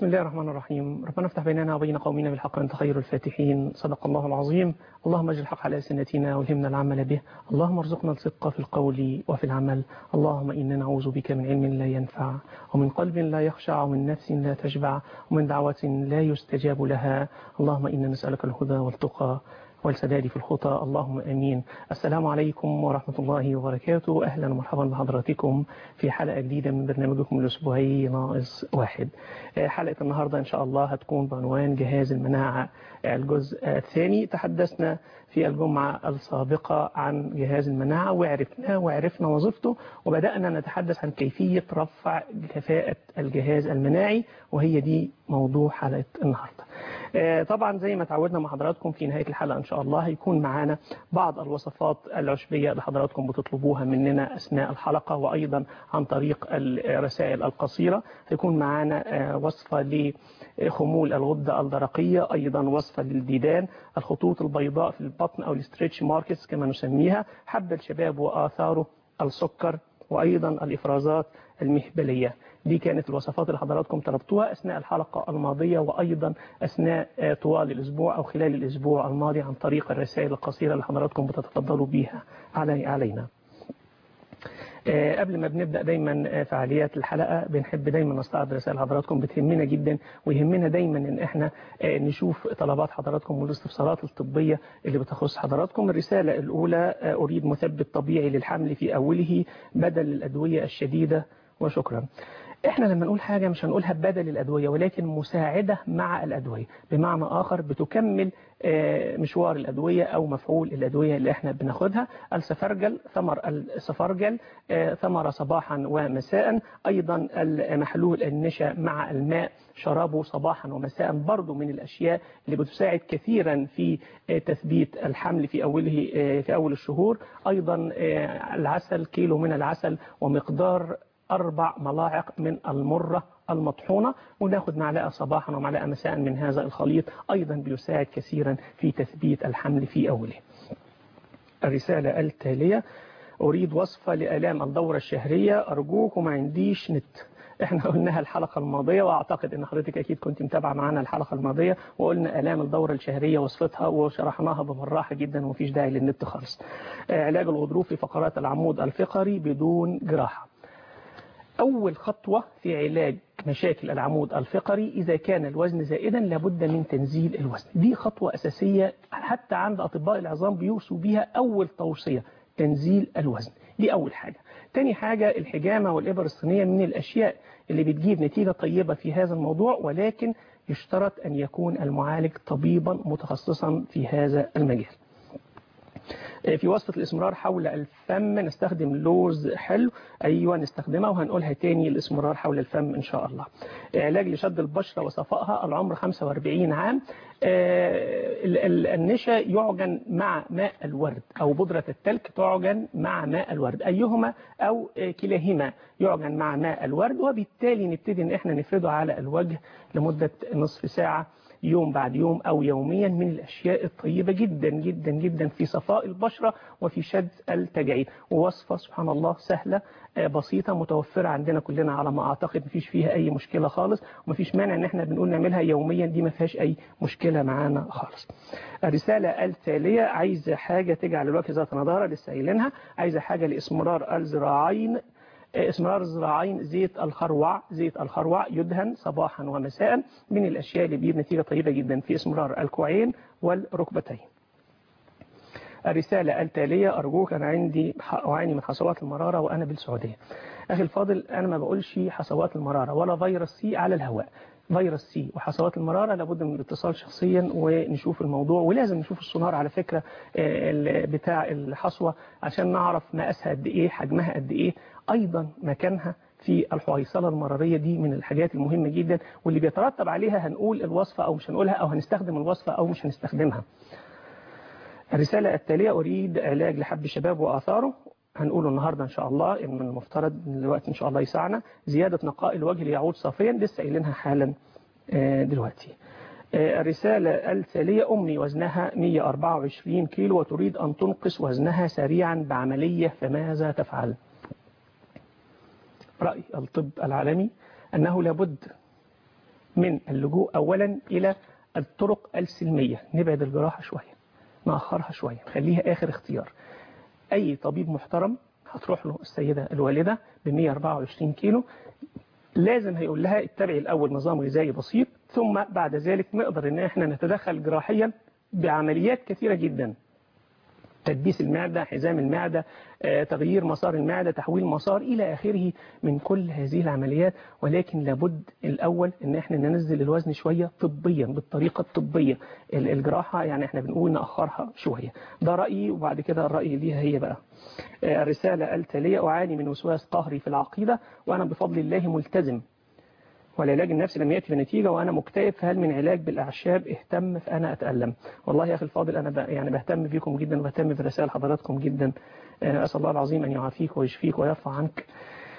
بسم الله الرحمن الرحيم ربنا افتح بيننا وبين قومنا بالحق أنت خير الفاتحين صدق الله العظيم اللهم اجعل الحق على سنتنا والهمنا العمل به اللهم ارزقنا الصدق في القول وفي العمل اللهم إنا نعوذ بك من علم لا ينفع ومن قلب لا يخشع ومن نفس لا تشبع ومن دعوة لا يستجاب لها اللهم إنا نسألك الهدى والتقى والسداد في الخطى اللهم امين. السلام عليكم ورحمه الله وبركاته، اهلا ومرحبا بحضراتكم في حلقه جديده من برنامجكم الاسبوعي ناقص واحد. حلقه النهارده ان شاء الله هتكون بعنوان جهاز المناعه الجزء الثاني، تحدثنا في الجمعه السابقه عن جهاز المناعه وعرفناه وعرفنا وظيفته وبدانا نتحدث عن كيفيه رفع كفاءه الجهاز المناعي وهي دي موضوع حلقه النهارده. طبعا زي ما تعودنا مع حضراتكم في نهايه الحلقه ان شاء الله هيكون معانا بعض الوصفات العشبيه اللي حضراتكم بتطلبوها مننا اثناء الحلقه وايضا عن طريق الرسائل القصيره هيكون معانا وصفه لخمول الغده الدرقيه ايضا وصفه للديدان الخطوط البيضاء في البطن او الستريتش ماركتس كما نسميها حب الشباب واثاره السكر وايضا الافرازات المهبليه دي كانت الوصفات اللي حضراتكم طلبتوها أثناء الحلقة الماضية وأيضا أثناء طوال الأسبوع أو خلال الأسبوع الماضي عن طريق الرسائل القصيرة اللي حضراتكم بتتفضلوا بيها علينا قبل ما بنبدأ دايما فعاليات الحلقة بنحب دايما نستعرض رسائل حضراتكم بتهمنا جدا ويهمنا دايما ان احنا نشوف طلبات حضراتكم والاستفسارات الطبية اللي بتخص حضراتكم الرسالة الأولى أريد مثبت طبيعي للحمل في أوله بدل الأدوية الشديدة وشكرا احنا لما نقول حاجة مش هنقولها بدل الأدوية ولكن مساعدة مع الأدوية بمعنى آخر بتكمل مشوار الأدوية أو مفعول الأدوية اللي احنا بناخدها السفرجل ثمر السفرجل ثمرة صباحا ومساء أيضا المحلول النشا مع الماء شرابه صباحا ومساء برضو من الأشياء اللي بتساعد كثيرا في تثبيت الحمل في أوله في أول الشهور أيضا العسل كيلو من العسل ومقدار أربع ملاعق من المرة المطحونة وناخد معلقة صباحا ومعلقة مساء من هذا الخليط أيضا بيساعد كثيرا في تثبيت الحمل في أوله الرسالة التالية أريد وصفة لآلام الدورة الشهرية أرجوك وما عنديش نت احنا قلناها الحلقة الماضية واعتقد ان حضرتك اكيد كنت متابعة معانا الحلقة الماضية وقلنا الام الدورة الشهرية وصفتها وشرحناها ببراحة جدا ومفيش داعي للنت خالص علاج الغضروف في فقرات العمود الفقري بدون جراحة أول خطوة في علاج مشاكل العمود الفقري إذا كان الوزن زائدا لابد من تنزيل الوزن دي خطوة أساسية حتى عند أطباء العظام بيوصوا بها أول توصية تنزيل الوزن دي أول حاجة تاني حاجة الحجامة والإبر الصينية من الأشياء اللي بتجيب نتيجة طيبة في هذا الموضوع ولكن يشترط أن يكون المعالج طبيبا متخصصا في هذا المجال في وصفة الإسمرار حول الفم نستخدم لوز حلو أيوة نستخدمها وهنقولها تاني الإسمرار حول الفم إن شاء الله علاج لشد البشرة وصفائها العمر 45 عام النشا يعجن مع ماء الورد أو بودرة التلك تعجن مع ماء الورد أيهما أو كلاهما يعجن مع ماء الورد وبالتالي نبتدي إن إحنا نفرده على الوجه لمدة نصف ساعة يوم بعد يوم أو يوميا من الأشياء الطيبة جدا جدا جدا في صفاء البشرة وفي شد التجاعيد ووصفة سبحان الله سهلة بسيطة متوفرة عندنا كلنا على ما أعتقد مفيش فيها أي مشكلة خالص ومفيش مانع إن احنا بنقول نعملها يوميا دي ما فيهاش أي مشكلة معانا خالص الرسالة التالية عايزة حاجة تجعل الوجه ذات نضارة لسه قايلينها عايزة حاجة لإسمرار الذراعين اسمرار الذراعين زيت الخروع زيت الخروع يدهن صباحا ومساء من الأشياء اللي بيجيب نتيجة طيبة جدا في اسمرار الكوعين والركبتين الرسالة التالية أرجوك أنا عندي أعاني من حصوات المرارة وأنا بالسعودية أخي الفاضل أنا ما بقولش حصوات المرارة ولا فيروس سي على الهواء فيروس سي وحصوات المرارة لابد من الاتصال شخصيا ونشوف الموضوع ولازم نشوف السونار على فكرة بتاع الحصوة عشان نعرف مقاسها قد ايه حجمها قد ايه ايضا مكانها في الحويصلة المرارية دي من الحاجات المهمة جدا واللي بيترتب عليها هنقول الوصفة او مش هنقولها او هنستخدم الوصفة او مش هنستخدمها الرسالة التالية أريد علاج لحب الشباب وآثاره هنقوله النهاردة إن شاء الله إن من المفترض إن الوقت إن شاء الله يسعنا زيادة نقاء الوجه ليعود صافيا لسه قايلينها حالا دلوقتي الرسالة التالية أمي وزنها 124 كيلو وتريد أن تنقص وزنها سريعا بعملية فماذا تفعل رأي الطب العالمي أنه لابد من اللجوء أولا إلى الطرق السلمية نبعد الجراحة شوية نأخرها شوية نخليها آخر اختيار أي طبيب محترم هتروح له السيدة الوالدة ب 124 كيلو لازم هيقول لها اتبعي الأول نظام غذائي بسيط ثم بعد ذلك نقدر ان احنا نتدخل جراحيا بعمليات كثيرة جدا تدبيس المعدة حزام المعدة تغيير مسار المعدة تحويل مسار إلى آخره من كل هذه العمليات ولكن لابد الأول أن احنا ننزل الوزن شوية طبيا بالطريقة الطبية الجراحة يعني احنا بنقول نأخرها شوية ده رأيي وبعد كده الرأي ليها هي بقى الرسالة التالية أعاني من وسواس قهري في العقيدة وأنا بفضل الله ملتزم والعلاج النفسي لم يأتي بنتيجة وأنا مكتئب فهل من علاج بالأعشاب اهتم فأنا أتألم والله يا أخي الفاضل أنا يعني بهتم بكم جدا وبهتم برسائل حضراتكم جدا أسأل الله العظيم أن يعافيك ويشفيك ويرفع عنك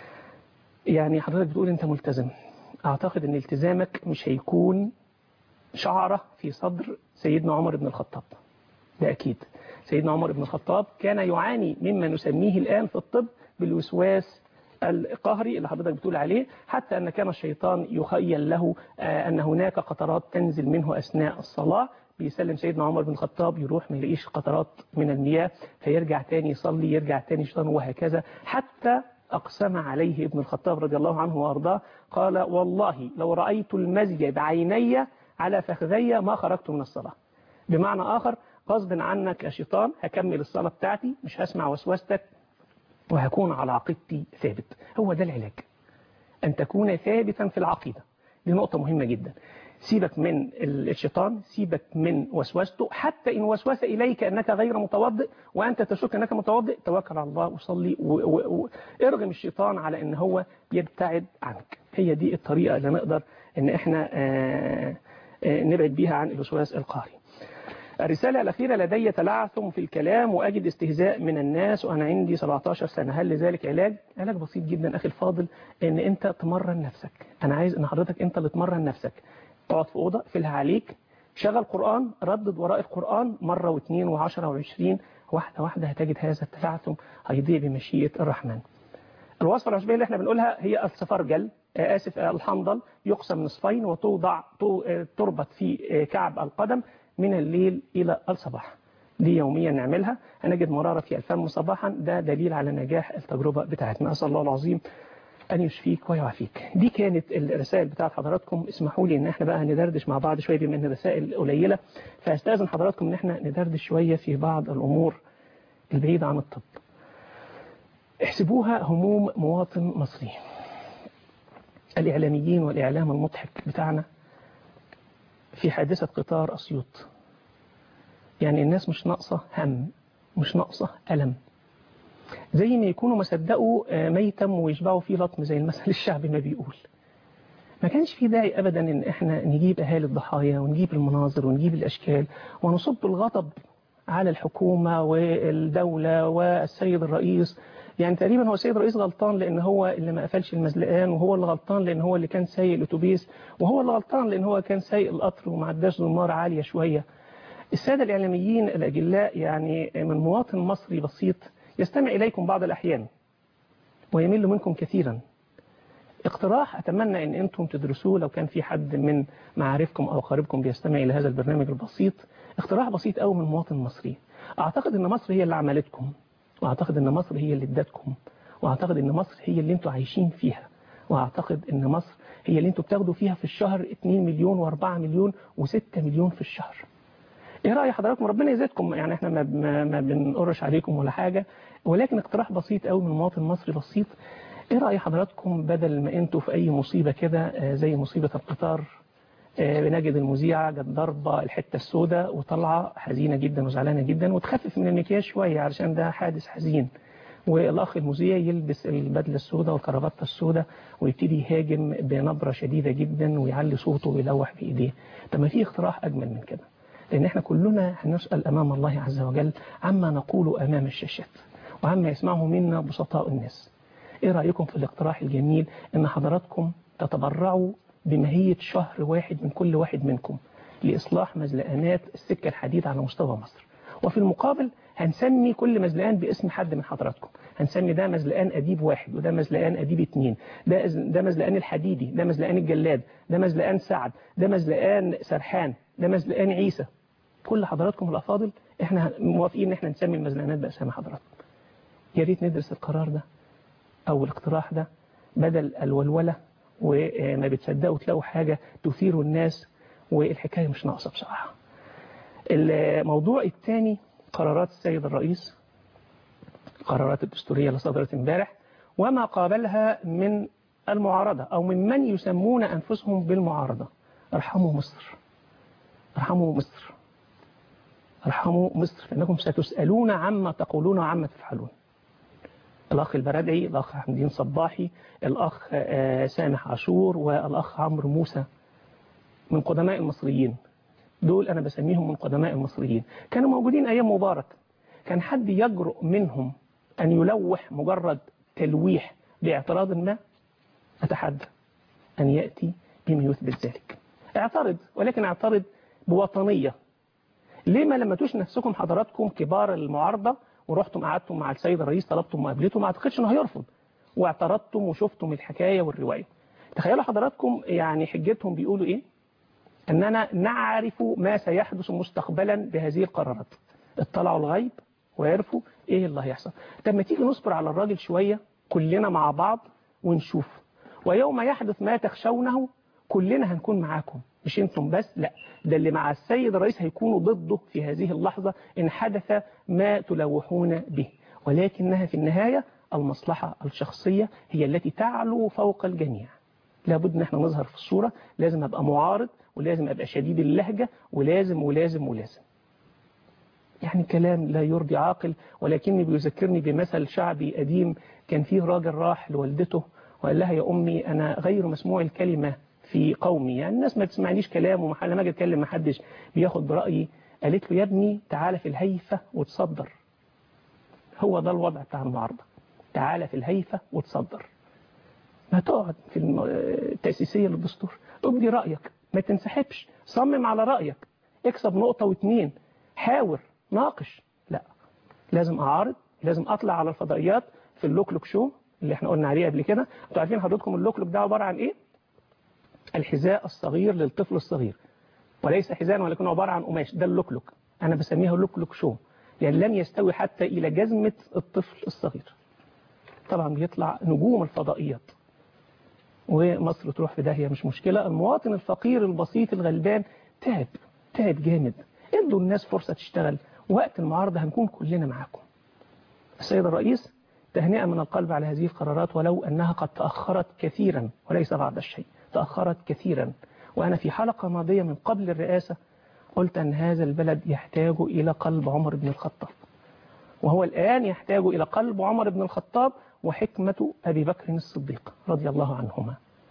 يعني حضرتك بتقول أنت ملتزم أعتقد أن التزامك مش هيكون شعرة في صدر سيدنا عمر بن الخطاب ده أكيد سيدنا عمر بن الخطاب كان يعاني مما نسميه الآن في الطب بالوسواس القهري اللي حضرتك بتقول عليه حتى أن كان الشيطان يخيل له أن هناك قطرات تنزل منه أثناء الصلاة بيسلم سيدنا عمر بن الخطاب يروح ما يلاقيش قطرات من المياه فيرجع تاني يصلي يرجع تاني الشيطان وهكذا حتى أقسم عليه ابن الخطاب رضي الله عنه وأرضاه قال والله لو رأيت المزي بعيني على فخذي ما خرجت من الصلاة بمعنى آخر غصب عنك يا شيطان هكمل الصلاة بتاعتي مش هسمع وسوستك وهكون على عقيدتي ثابت هو ده العلاج أن تكون ثابتا في العقيدة دي نقطة مهمة جدا سيبك من الشيطان سيبك من وسوسته حتى إن وسوس إليك أنك غير متوضئ وأنت تشك أنك متوضئ توكل على الله وصلي وارغم الشيطان على أن هو يبتعد عنك هي دي الطريقة اللي نقدر أن احنا نبعد بيها عن الوسواس القهري الرسالة الأخيرة لدي تلعثم في الكلام وأجد استهزاء من الناس وأنا عندي 17 سنة هل لذلك علاج؟ علاج بسيط جدا أخي الفاضل أن أنت تمرن نفسك أنا عايز أن حضرتك أنت اللي تمرن نفسك تقعد في أوضة فيها عليك شغل قرآن ردد وراء القرآن مرة واثنين وعشرة وعشرين واحدة واحدة هتجد هذا التلعثم هيضيع بمشيئة الرحمن الوصفة العشبية اللي احنا بنقولها هي السفرجل آسف الحنظل يقسم نصفين وتوضع تربط في كعب القدم من الليل إلى الصباح دي يوميا نعملها هنجد مرارة في الفم صباحا ده دليل على نجاح التجربة بتاعتنا أسأل الله العظيم أن يشفيك ويعافيك دي كانت الرسائل بتاعت حضراتكم اسمحوا لي ان احنا بقى ندردش مع بعض شوية بما ان الرسائل قليلة فاستاذن حضراتكم ان احنا ندردش شوية في بعض الأمور البعيدة عن الطب احسبوها هموم مواطن مصري الإعلاميين والإعلام المضحك بتاعنا في حادثة قطار أسيوط يعني الناس مش ناقصة هم مش ناقصة ألم زي ما يكونوا ما صدقوا ميتم ويشبعوا فيه لطم زي المثل الشعبي ما بيقول ما كانش في داعي أبدا إن إحنا نجيب أهالي الضحايا ونجيب المناظر ونجيب الأشكال ونصب الغضب على الحكومة والدولة والسيد الرئيس يعني تقريبا هو السيد الرئيس غلطان لأن هو اللي ما قفلش المزلقان وهو اللي غلطان لأن هو اللي كان سايق الأتوبيس وهو اللي غلطان لأن هو كان سايق القطر وما عداش زمار عالية شوية السادة الإعلاميين الأجلاء يعني من مواطن مصري بسيط يستمع إليكم بعض الأحيان ويمل منكم كثيرا اقتراح أتمنى أن أنتم تدرسوه لو كان في حد من معارفكم أو قريبكم بيستمع إلى هذا البرنامج البسيط اقتراح بسيط أو من مواطن مصري أعتقد أن مصر هي اللي عملتكم وأعتقد أن مصر هي اللي ادتكم وأعتقد أن مصر هي اللي أنتم عايشين فيها وأعتقد أن مصر هي اللي أنتم بتاخدوا فيها في الشهر 2 مليون و4 مليون و6 مليون في الشهر ايه رأي حضراتكم ربنا يزيدكم يعني احنا ما, ما, ما بنقرش عليكم ولا حاجة ولكن اقتراح بسيط قوي من مواطن مصري بسيط ايه رأي حضراتكم بدل ما انتوا في اي مصيبة كده زي مصيبة القطار بنجد المذيعة جت ضربة الحتة السوداء وطلعة حزينة جدا وزعلانة جدا وتخفف من المكياج شوية علشان ده حادث حزين والأخ المذيع يلبس البدلة السوداء والكرافتة السوداء ويبتدي يهاجم بنبرة شديدة جدا ويعلي صوته ويلوح بإيديه طب ما في اقتراح أجمل من كده لأن احنا كلنا هنسأل أمام الله عز وجل عما نقول أمام الشاشات وعما يسمعه منا بسطاء الناس ايه رأيكم في الاقتراح الجميل ان حضراتكم تتبرعوا بماهية شهر واحد من كل واحد منكم لإصلاح مزلقانات السكة الحديد على مستوى مصر وفي المقابل هنسمي كل مزلقان باسم حد من حضراتكم هنسمي ده مزلقان أديب واحد وده مزلقان أديب اتنين ده ده مزلقان الحديدي ده مزلقان الجلاد ده مزلقان سعد ده مزلقان سرحان ده مزلقان عيسى كل حضراتكم الأفاضل احنا موافقين ان احنا نسمي المزلقانات بأسامي حضراتكم يا ريت ندرس القرار ده أو الاقتراح ده بدل الولولة وما بتصدقوا تلاقوا حاجة تثير الناس والحكاية مش ناقصة بصراحة الموضوع الثاني قرارات السيد الرئيس القرارات الدستورية اللي صدرت امبارح وما قابلها من المعارضة أو من من يسمون أنفسهم بالمعارضة ارحموا مصر ارحموا مصر ارحموا مصر فإنكم ستسألون عما تقولون وعما تفعلون الأخ البردعي الأخ حمدين صباحي الأخ سامح عاشور والأخ عمرو موسى من قدماء المصريين دول أنا بسميهم من قدماء المصريين كانوا موجودين أيام مبارك كان حد يجرؤ منهم أن يلوح مجرد تلويح باعتراض ما أتحدى أن يأتي بما يثبت ذلك اعترض ولكن اعترض بوطنية ليه ما لمتوش نفسكم حضراتكم كبار المعارضة ورحتم قعدتم مع السيد الرئيس طلبتم مقابلته ما اعتقدش انه هيرفض واعترضتم وشفتم الحكاية والرواية تخيلوا حضراتكم يعني حجتهم بيقولوا ايه اننا نعرف ما سيحدث مستقبلا بهذه القرارات اطلعوا الغيب ويعرفوا ايه اللي هيحصل طب ما تيجي نصبر على الراجل شوية كلنا مع بعض ونشوف ويوم يحدث ما تخشونه كلنا هنكون معاكم مش انتم بس لا ده اللي مع السيد الرئيس هيكونوا ضده في هذه اللحظة إن حدث ما تلوحون به ولكنها في النهاية المصلحة الشخصية هي التي تعلو فوق الجميع لابد ان احنا نظهر في الصورة لازم ابقى معارض ولازم ابقى شديد اللهجة ولازم ولازم ولازم يعني كلام لا يرضي عاقل ولكني بيذكرني بمثل شعبي قديم كان فيه راجل راح لوالدته وقال لها يا أمي أنا غير مسموع الكلمة في قومي يعني الناس ما تسمعنيش كلام ومحل ما اجي اتكلم ما حدش بياخد برأيي قالت له يا ابني تعالى في الهيفة وتصدر هو ده الوضع بتاع المعارضة تعالى في الهيفة وتصدر ما تقعد في التأسيسية للدستور ابدي رأيك ما تنسحبش صمم على رأيك اكسب نقطة واتنين حاور ناقش لا لازم أعارض لازم أطلع على الفضائيات في اللوكلوك شو اللي احنا قلنا عليه قبل كده انتوا عارفين حضرتكم اللوكلوك ده عبارة عن ايه الحذاء الصغير للطفل الصغير وليس حذاء ولكنه عبارة عن قماش ده اللوكلوك أنا بسميها اللوكلوك شو يعني لم يستوي حتى إلى جزمة الطفل الصغير طبعا بيطلع نجوم الفضائيات ومصر تروح في داهية مش مشكلة المواطن الفقير البسيط الغلبان تعب تعب جامد ادوا الناس فرصة تشتغل وقت المعارضة هنكون كلنا معاكم السيد الرئيس تهنئة من القلب على هذه القرارات ولو أنها قد تأخرت كثيرا وليس بعض الشيء تأخرت كثيرا وأنا في حلقة ماضية من قبل الرئاسة قلت أن هذا البلد يحتاج إلى قلب عمر بن الخطاب وهو الآن يحتاج إلى قلب عمر بن الخطاب وحكمة أبي بكر الصديق رضي الله عنهما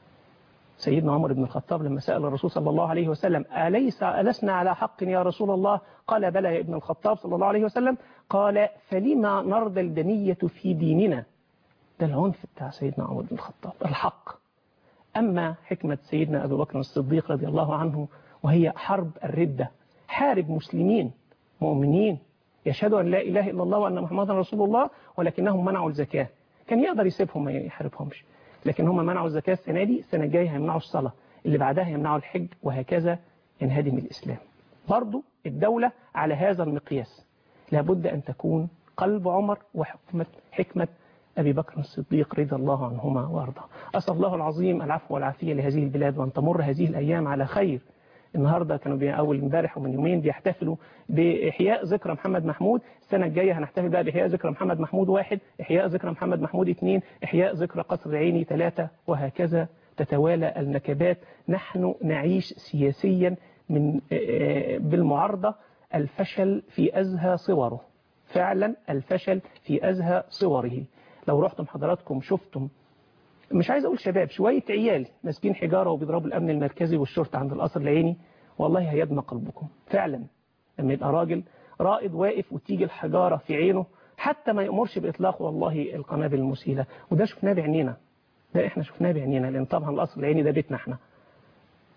سيدنا عمر بن الخطاب لما سأل الرسول صلى الله عليه وسلم أليس ألسنا على حق يا رسول الله قال بلى يا ابن الخطاب صلى الله عليه وسلم قال فلما نرضى الدنية في ديننا ده العنف بتاع سيدنا عمر بن الخطاب الحق أما حكمة سيدنا أبو بكر الصديق رضي الله عنه وهي حرب الردة حارب مسلمين مؤمنين يشهدوا أن لا إله إلا الله وأن محمدا رسول الله ولكنهم منعوا الزكاة كان يقدر يسيبهم ما يحاربهمش لكن هم منعوا الزكاة السنة دي السنة الجاية هيمنعوا الصلاة اللي بعدها يمنعوا الحج وهكذا ينهدم الإسلام برضو الدولة على هذا المقياس لابد أن تكون قلب عمر وحكمة حكمة أبي بكر الصديق رضي الله عنهما وأرضاه أسأل الله العظيم العفو والعافية لهذه البلاد وأن تمر هذه الأيام على خير النهاردة كانوا أول امبارح ومن يومين بيحتفلوا بإحياء ذكرى محمد محمود السنة الجاية هنحتفل بقى بإحياء ذكرى محمد محمود واحد إحياء ذكرى محمد محمود اثنين إحياء ذكرى قصر عيني ثلاثة وهكذا تتوالى النكبات نحن نعيش سياسيا من بالمعارضة الفشل في أزهى صوره فعلا الفشل في أزهى صوره لو رحتم حضراتكم شفتم مش عايز أقول شباب شوية عيال ماسكين حجارة وبيضربوا الأمن المركزي والشرطة عند القصر العيني والله هيدمى قلبكم فعلا لما يبقى راجل رائد واقف وتيجي الحجارة في عينه حتى ما يأمرش بإطلاق والله القنابل المسيلة وده شفناه بعينينا ده احنا شفناه بعينينا لأن طبعا القصر العيني ده بيتنا احنا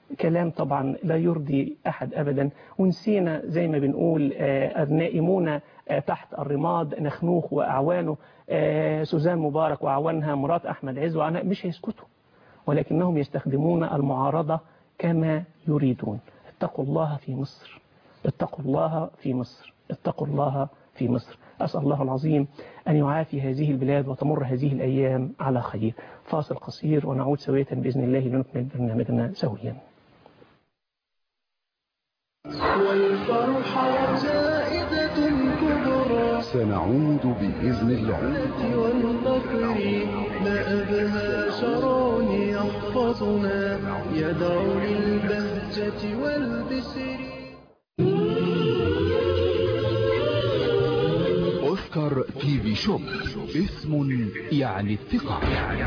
كلام طبعا لا يرضي أحد أبدا ونسينا زي ما بنقول النائمون تحت الرماد نخنوخ وأعوانه سوزان مبارك وأعوانها مرات أحمد عز وعناء مش هيسكتوا ولكنهم يستخدمون المعارضة كما يريدون اتقوا الله في مصر اتقوا الله في مصر اتقوا الله في مصر أسأل الله العظيم أن يعافي هذه البلاد وتمر هذه الأيام على خير فاصل قصير ونعود سوية بإذن الله لنكمل برنامجنا سويا والفرحة زائدة كبرى سنعود بإذن الله والنصر ما أبهى شرون يحفظنا يدعو للبهجة والبسر أوسكار تي في شوب اسم يعني الثقة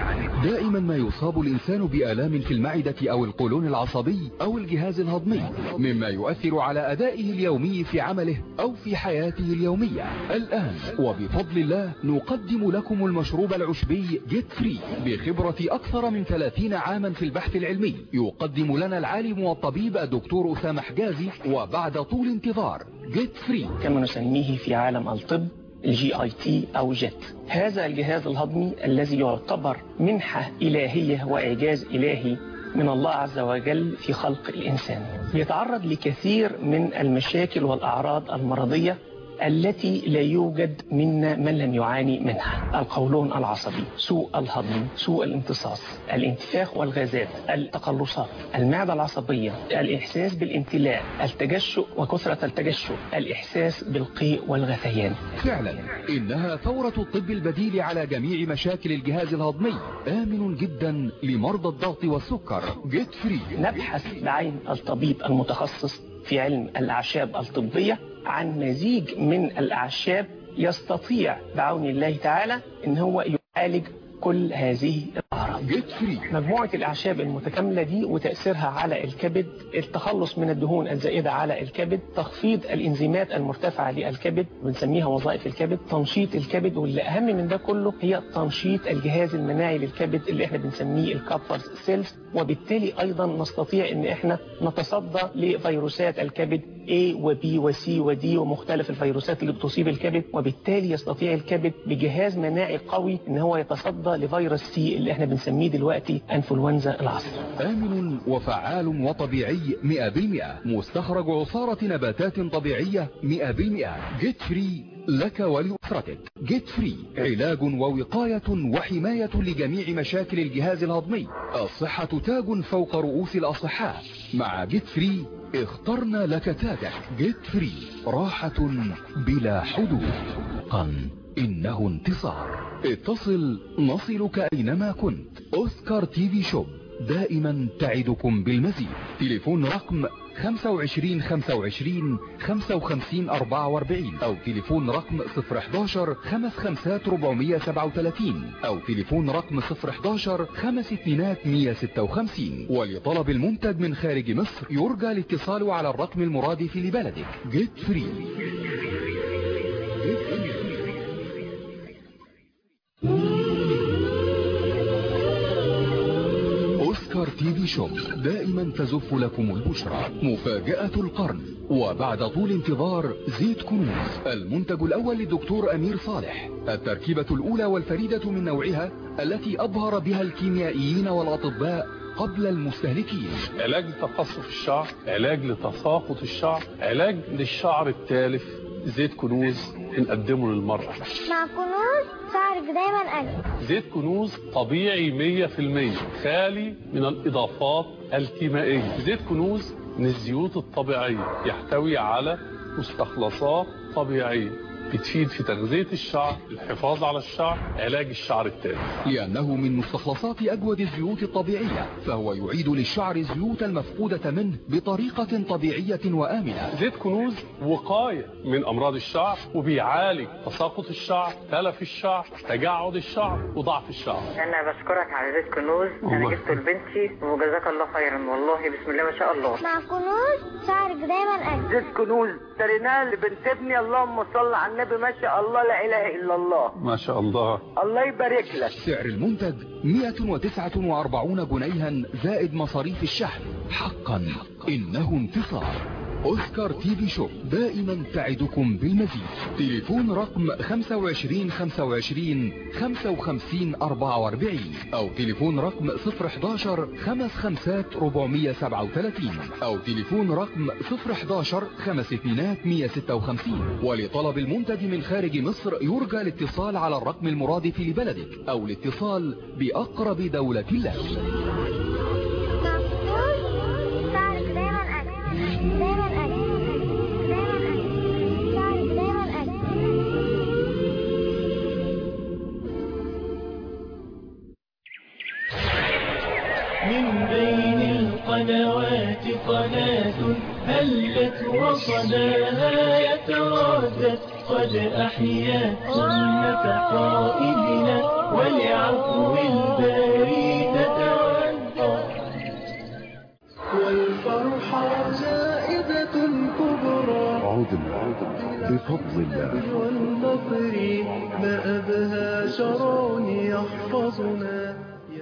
دائما ما يصاب الإنسان بآلام في المعدة أو القولون العصبي أو الجهاز الهضمي مما يؤثر على أدائه اليومي في عمله أو في حياته اليومية الآن وبفضل الله نقدم لكم المشروب العشبي جيت فري بخبرة أكثر من 30 عاما في البحث العلمي يقدم لنا العالم والطبيب الدكتور أسامة حجازي وبعد طول انتظار جيت فري كما نسميه في عالم الطب الجي اي تي او جيت هذا الجهاز الهضمي الذي يعتبر منحة إلهية وإعجاز إلهي من الله عز وجل في خلق الإنسان يتعرض لكثير من المشاكل والأعراض المرضية التي لا يوجد منا من لم يعاني منها القولون العصبي سوء الهضم سوء الامتصاص الانتفاخ والغازات التقلصات المعدة العصبية الإحساس بالامتلاء التجشؤ وكثرة التجشؤ الإحساس بالقيء والغثيان فعلا إنها ثورة الطب البديل على جميع مشاكل الجهاز الهضمي آمن جدا لمرضى الضغط والسكر جيت فري نبحث بعين الطبيب المتخصص في علم الأعشاب الطبية عن مزيج من الأعشاب يستطيع بعون الله تعالى ان هو يعالج كل هذه الأعراض جيت فري مجموعة الأعشاب المتكاملة دي وتأثيرها على الكبد التخلص من الدهون الزائدة على الكبد تخفيض الإنزيمات المرتفعة للكبد بنسميها وظائف الكبد تنشيط الكبد واللي أهم من ده كله هي تنشيط الجهاز المناعي للكبد اللي احنا بنسميه الكابفرز سيلز وبالتالي أيضا نستطيع ان احنا نتصدى لفيروسات الكبد A و B و C و D ومختلف الفيروسات اللي بتصيب الكبد وبالتالي يستطيع الكبد بجهاز مناعي قوي ان هو يتصدى لفيروس سي اللي احنا بنسميه دلوقتي انفلونزا العصر آمن وفعال وطبيعي 100% مستخرج عصارة نباتات طبيعية 100% جيت فري لك ولأسرتك جيت فري علاج ووقاية وحماية لجميع مشاكل الجهاز الهضمي الصحة تاج فوق رؤوس الأصحاء مع جيت فري اخترنا لك تاجك جيت فري راحة بلا حدود قن إنه انتصار اتصل نصلك أينما كنت أوسكار تي في شوب دائما تعدكم بالمزيد تليفون رقم 25 25 55 44 أو تليفون رقم 011 55 437 أو تليفون رقم 011 5 2 156 ولطلب المنتج من خارج مصر يرجى الاتصال على الرقم المرادف لبلدك جيت فري أوسكار تي في شوب دائما تزف لكم البشرى مفاجأة القرن وبعد طول انتظار زيت كنوز المنتج الأول للدكتور أمير صالح التركيبة الأولى والفريدة من نوعها التي أبهر بها الكيميائيين والأطباء قبل المستهلكين علاج لتقصف الشعر علاج لتساقط الشعر علاج للشعر التالف زيت كنوز بنقدمه للمرأة مع كنوز شعرك دايما أجمل زيت كنوز طبيعي 100% خالي من الإضافات الكيميائية زيت كنوز من الزيوت الطبيعية يحتوي على مستخلصات طبيعية بتفيد في تغذية الشعر الحفاظ على الشعر علاج الشعر التالف لأنه من مستخلصات أجود الزيوت الطبيعية فهو يعيد للشعر الزيوت المفقودة منه بطريقة طبيعية وآمنة زيت كنوز وقاية من أمراض الشعر وبيعالج تساقط الشعر تلف الشعر تجعد الشعر وضعف الشعر انا بشكرك على زيت كنوز انا الله. جبته لبنتي وجزاك الله خيرا والله بسم الله ما شاء الله مع كنوز شعرك دايما أجمل زيت كنوز اشتريناه لبنت ابني اللهم صل على النبي النبي ما شاء الله لا اله الا الله ما شاء الله الله يبارك لك سعر المنتج 149 جنيها زائد مصاريف الشحن حقا إنه انتصار أوسكار تي في شوب دائما تعدكم بالمزيد تليفون رقم 25 25 55 44 أو تليفون رقم 011 خمس خمسات 437 أو تليفون رقم 011 خمس اثنينات 156 ولطلب المنتج من خارج مصر يرجى الاتصال على الرقم المرادف لبلدك أو الاتصال بأقرب دولة لك شعرك دايما أجمل دايما أجمل دايما أجمل شعرك دايما أجمل من بين القنوات قناة هلت وصداها يتردد قد أحيا سنة قائدنا ولعفو الباري تتودد والفرحة زائدة كبرى عدنا بفضل الله والنصر ما أبهى شرون يحفظنا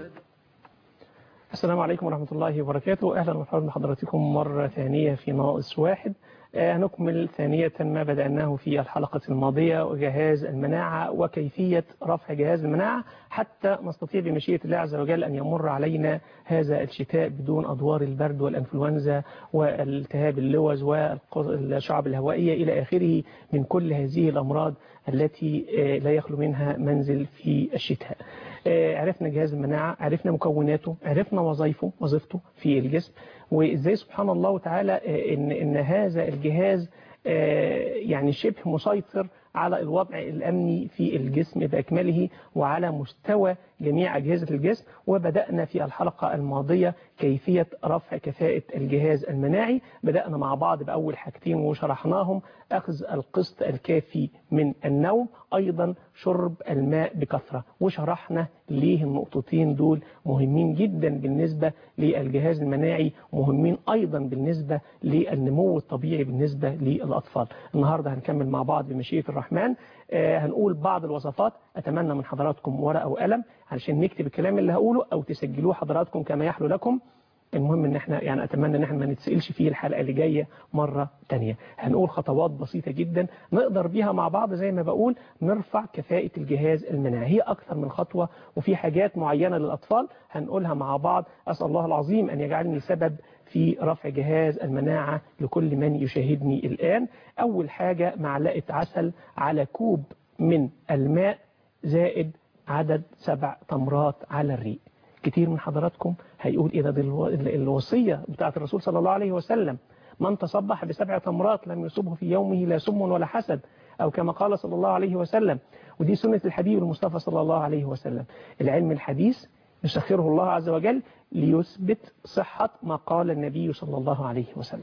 السلام عليكم ورحمة الله وبركاته أهلا ومرحبا بحضراتكم مرة ثانية في ناقص واحد آه، نكمل ثانية ما بدأناه في الحلقة الماضية وجهاز المناعة وكيفية رفع جهاز المناعة حتى نستطيع بمشيئة الله عز وجل أن يمر علينا هذا الشتاء بدون أدوار البرد والأنفلونزا والتهاب اللوز والشعب الهوائية إلى آخره من كل هذه الأمراض التي آه، لا يخلو منها منزل في الشتاء آه، عرفنا جهاز المناعة عرفنا مكوناته عرفنا وظائفه وظيفته في الجسم وإزاي سبحان الله تعالى آه، إن, إن هذا الجهاز آه، يعني شبه مسيطر على الوضع الأمني في الجسم بأكمله وعلى مستوى جميع أجهزة الجسم وبدأنا في الحلقة الماضية كيفية رفع كفاءة الجهاز المناعي بدأنا مع بعض بأول حاجتين وشرحناهم أخذ القسط الكافي من النوم أيضا شرب الماء بكثرة وشرحنا ليه النقطتين دول مهمين جدا بالنسبة للجهاز المناعي مهمين أيضا بالنسبة للنمو الطبيعي بالنسبة للأطفال النهاردة هنكمل مع بعض بمشيئة الرحمن آه، هنقول بعض الوصفات أتمنى من حضراتكم ورقة وقلم علشان نكتب الكلام اللي هقوله أو تسجلوه حضراتكم كما يحلو لكم المهم ان احنا يعني اتمنى ان احنا ما نتسالش فيه الحلقه اللي جايه مره تانية هنقول خطوات بسيطه جدا نقدر بيها مع بعض زي ما بقول نرفع كفاءه الجهاز المناعي هي اكثر من خطوه وفي حاجات معينه للاطفال هنقولها مع بعض اسال الله العظيم ان يجعلني سبب في رفع جهاز المناعه لكل من يشاهدني الان اول حاجه معلقه عسل على كوب من الماء زائد عدد سبع تمرات على الريق كتير من حضراتكم هيقول ايه ده دي الو- الوصية بتاعت الرسول صلى الله عليه وسلم من تصبح بسبع تمرات لم يصبه في يومه لا سم ولا حسد أو كما قال صلى الله عليه وسلم ودي سنة الحبيب المصطفى صلى الله عليه وسلم العلم الحديث يسخره الله عز وجل ليثبت صحة ما قال النبي صلى الله عليه وسلم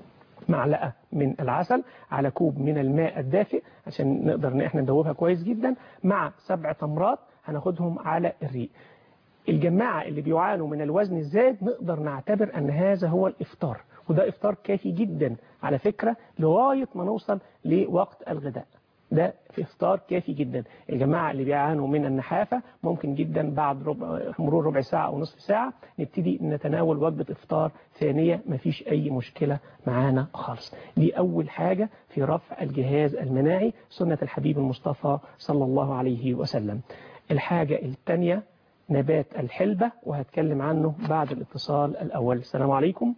معلقة من العسل على كوب من الماء الدافئ عشان نقدر ان احنا ندوبها كويس جدا مع سبع تمرات هناخدهم على الريق الجماعة اللي بيعانوا من الوزن الزائد نقدر نعتبر أن هذا هو الإفطار وده إفطار كافي جدا على فكرة لغاية ما نوصل لوقت الغداء ده في إفطار كافي جدا الجماعة اللي بيعانوا من النحافة ممكن جدا بعد ربع مرور ربع ساعة أو نصف ساعة نبتدي نتناول وجبة إفطار ثانية مفيش أي مشكلة معانا خالص دي أول حاجة في رفع الجهاز المناعي سنة الحبيب المصطفى صلى الله عليه وسلم الحاجة الثانية نبات الحلبة وهتكلم عنه بعد الاتصال الأول السلام عليكم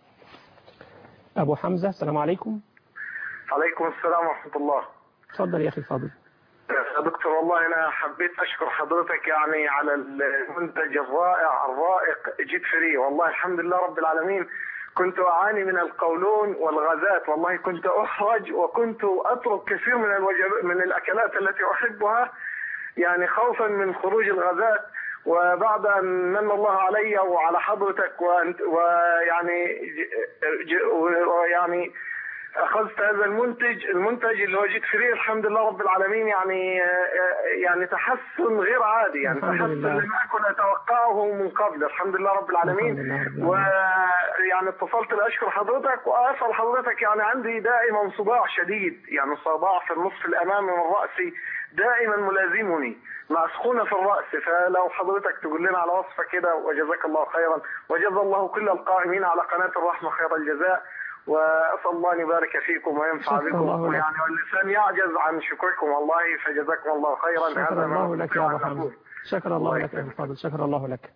أبو حمزة السلام عليكم عليكم السلام ورحمة الله اتفضل يا أخي الفاضل يا دكتور والله أنا حبيت أشكر حضرتك يعني على المنتج الرائع الرائق جيت فري والله الحمد لله رب العالمين كنت أعاني من القولون والغازات والله كنت أحرج وكنت أترك كثير من الوجب من الأكلات التي أحبها يعني خوفا من خروج الغازات وبعد أن من الله علي وعلى حضرتك وأنت ويعني ج- ج- ويعني اخذت هذا المنتج المنتج اللي هو جيت فري الحمد لله رب العالمين يعني يعني تحسن غير عادي يعني الحمد تحسن لله. لم اكن اتوقعه من قبل الحمد لله رب العالمين الحمد لله رب العالمين. ويعني اتصلت لاشكر حضرتك واسال حضرتك يعني عندي دائما صداع شديد يعني صداع في النصف الامامي من راسي دائما ملازمني مع سخونه في الراس فلو حضرتك تقول لنا على وصفه كده وجزاك الله خيرا وجزا الله كل القائمين على قناه الرحمه خير الجزاء واسال الله ان يبارك فيكم وينفع شكر بكم الله لك. يعني واللسان يعجز عن شكركم والله فجزاكم الله خيرا شكر هذا ما الله لك يا أستطيع أبو أن حمزة أقول. شكر الله الله لك يا أبو يكرمك. فاضل شكر الله لك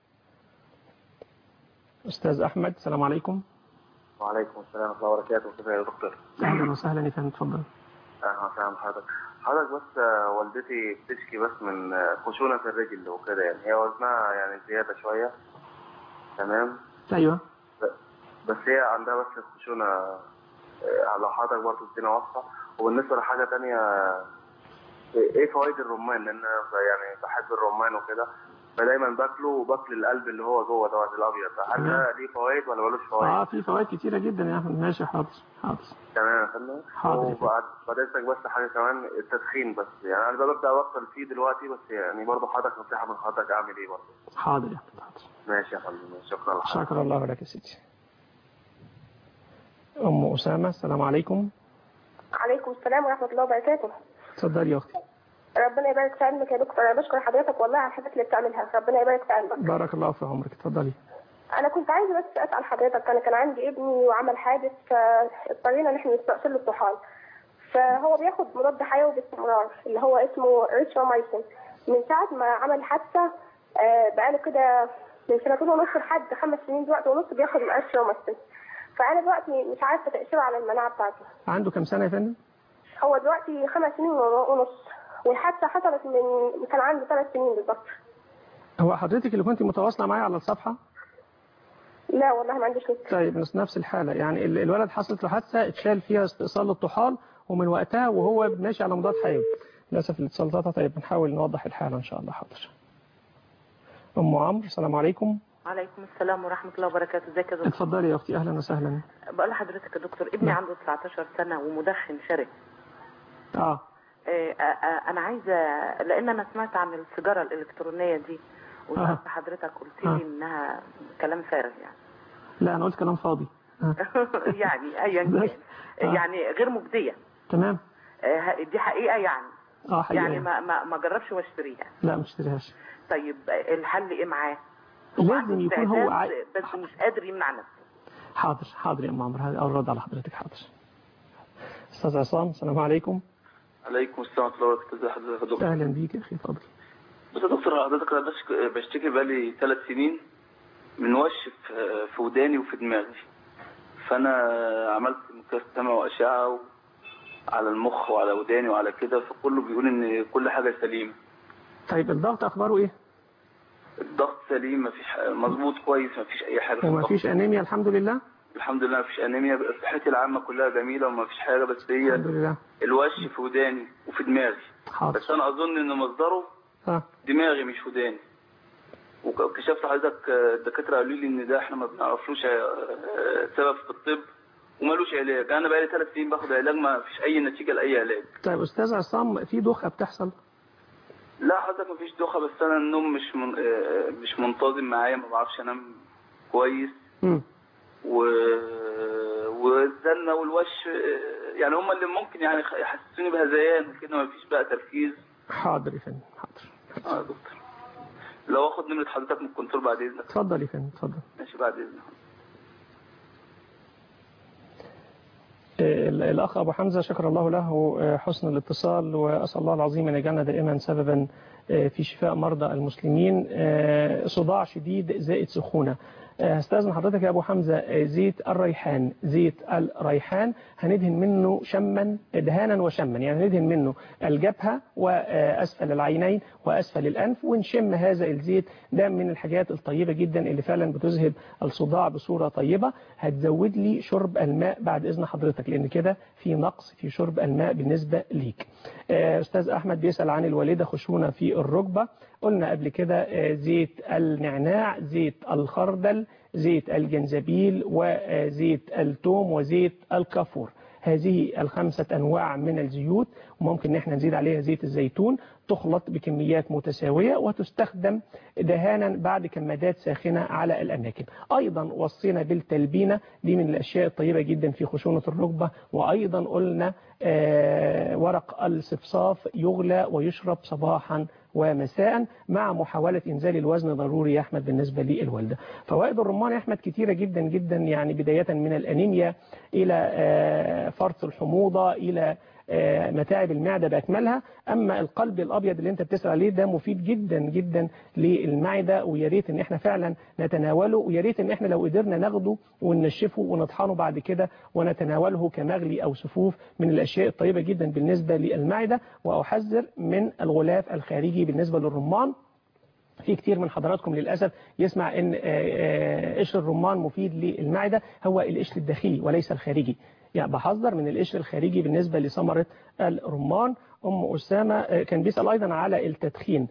أستاذ أحمد السلام عليكم وعليكم السلام ورحمة الله وبركاته كيف يا دكتور؟ أهلا وسهلا يا فندم اتفضل أهلا وسهلا بحضرتك حضرتك بس آه، والدتي بتشكي بس من آه، خشونة في الرجل وكده يعني هي وزنها يعني زيادة شوية تمام أيوه بس هي عندها بس خشونة آه، لو حضرتك برضه تدينا وصفة وبالنسبة لحاجة تانية آه، ايه فوائد الرمان لان انا ب- يعني بحب الرمان وكده فدايما باكله وباكل القلب اللي هو جوه دوت الابيض هل ده ليه فوائد ولا ملوش فوائد؟ اه في فوائد كتيرة جدا يا أحمد ماشي حاضر حاضر تمام يا فندم حاضر يا فندم. وبعدتك بس حاجه كمان التدخين بس يعني انا ببدا ابطل فيه دلوقتي بس يعني برضه حضرتك نصيحه من حضرتك اعمل ايه برضه حاضر يا أحمد حاضر ماشي يا فندم شكرا لحضرتك شكر الله لك يا سيدي أم أسامة السلام عليكم عليكم السلام ورحمة الله وبركاته اتفضلي يا أختي ربنا يبارك في علمك يا دكتور أنا بشكر حضرتك والله على الحاجات اللي بتعملها ربنا يبارك في علمك بارك الله في عمرك اتفضلي أنا كنت عايزة بس أسأل حضرتك أنا كان عندي ابني وعمل حادث فاضطرينا إن احنا نستأصل له الطحال فهو بياخد مضاد حيوي باستمرار اللي هو اسمه ريترومايسين من ساعة ما عمل حادثة آه، بقاله كده من سنتين ونص لحد خمس سنين دلوقتي ونص بياخد الريترومايسين فأنا دلوقتي مش عارفة تأثيره على المناعة بتاعته عنده كم سنة يا فندم هو دلوقتي خمس سنين ونص والحادثة حصلت من كان عنده ثلاث سنين بالظبط هو حضرتك اللي كنت متواصلة معايا على الصفحة لا والله ما عنديش نت طيب نفس نفس الحالة يعني ال- الولد حصلت له حادثة اتشال فيها استئصال الطحال ومن وقتها وهو ماشي على مضاد حيوي للأسف الاتصال قطع طيب بنحاول نوضح الحالة إن شاء الله حاضر أم عمرو السلام عليكم عليكم السلام ورحمة الله وبركاته ازيك يا دكتور اتفضلي يا أختي أهلا وسهلا بقول لحضرتك يا دكتور ابني نعم. عنده 19 سنة ومدخن شرس آه آه، آه، آه، انا عايزة لان انا سمعت عن السيجارة الالكترونية دي آه. وسألت حضرتك قلت آه. لي انها كلام فارغ يعني لا أنا قلت كلام فاضي آه. يعني ايا كان آه. يعني غير مجدية تمام آه، دي حقيقة يعني اه حقيقة يعني ما ما ما جربش واشتريها لا ما اشتريهاش طيب آه، الحل ايه معاه هو عنده لازم يكون هو استعداد، عاي... بس مش قادر يمنع نفسه حاضر حاضر يا أم عمرو هذا أول رد على حضرتك حاضر أستاذ عصام السلام عليكم عليكم السلام ورحمة الله وبركاته ازي حضرتك يا دكتور أهلا بيك يا أخي فاضل بس يا دكتور حضرتك انا بشك- بشتكي بقالي ثلاث سنين من وش في في وداني وفي دماغي فانا عملت مقياس سمع واشعه و- على المخ وعلى وداني وعلى كده فكله بيقول ان كل حاجه سليمه طيب الضغط أخباره إيه الضغط سليم مفيش ح- مظبوط كويس مفيش اي حاجه في وما الضغط. فيش أنيميا الحمد لله الحمد لله مفيش انيميا صحتي العامه كلها جميله ومفيش حاجه بس هي الحمد لله الوش في وداني وفي دماغي حاضر بس انا اظن ان مصدره اه دماغي مش وداني وكشفت حضرتك آه، الدكاتره قالوا لي ان ده احنا ما بنعرفلوش آه، آه، سبب في الطب ومالوش علاج انا بقالي ثلاث سنين باخد علاج ما فيش اي نتيجه لاي علاج طيب أستاذ عصام في دوخة بتحصل لا حضرتك ما فيش دوخه بس انا النوم مش من... آه، مش منتظم معايا ما بعرفش انام كويس مم. و والزنه والوش آه، يعني هم اللي ممكن يعني يحسسوني بهذيان وكده ما فيش بقى تركيز حاضر يا فندم حاضر اه يا دكتور لو اخد نمره حضرتك من الكنترول بعد اذنك اتفضل يا فندم اتفضل ماشي بعد اذنك ال- الأخ أبو حمزة شكر الله له آه، حسن الاتصال وأسأل الله العظيم أن يجعلنا دائما سببا آه، في شفاء مرضى المسلمين آه، صداع شديد زائد سخونة آه، هستأذن حضرتك يا أبو حمزة آه، زيت الريحان زيت الريحان هندهن منه شما دهانا وشما يعني ندهن منه الجبهة وأسفل العينين وأسفل الأنف ونشم هذا الزيت ده من الحاجات الطيبة جدا اللي فعلا بتذهب الصداع بصورة طيبة هتزود لي شرب الماء بعد إذن حضرتك لأن كده في نقص في شرب الماء بالنسبة ليك آه، أستاذ أحمد بيسأل عن الوالدة خشونة في الركبة قلنا قبل كده آه، زيت النعناع زيت الخردل زيت الجنزبيل وزيت التوم وزيت الكافور هذه الخمسة أنواع من الزيوت وممكن ان احنا نزيد عليها زيت الزيتون تخلط بكميات متساوية وتستخدم دهانا بعد كمادات ساخنة على الأماكن أيضا وصينا بالتلبينة دي من الأشياء الطيبة جدا في خشونة الركبة وأيضا قلنا آه ورق الصفصاف يغلى ويشرب صباحا ومساء مع محاولة إنزال الوزن ضروري يا أحمد بالنسبة للوالدة فوائد الرمان يا أحمد كتيرة جدا جدا يعني بداية من الأنيميا إلى آه فرط الحموضة إلى متاعب المعدة بأكملها أما القلب الأبيض اللي أنت بتسأل عليه ده مفيد جدا جدا للمعدة ويا ريت إن إحنا فعلا نتناوله ويا ريت إن إحنا لو قدرنا ناخده وننشفه ونطحنه بعد كده ونتناوله كمغلي أو سفوف من الأشياء الطيبة جدا بالنسبة للمعدة وأحذر من الغلاف الخارجي بالنسبة للرمان في كتير من حضراتكم للأسف يسمع ان قشر الرمان مفيد للمعدة هو القشر الداخلي وليس الخارجي يعني بحذر من القشر الخارجي بالنسبة لثمرة الرمان أم أسامة كان بيسأل أيضا على التدخين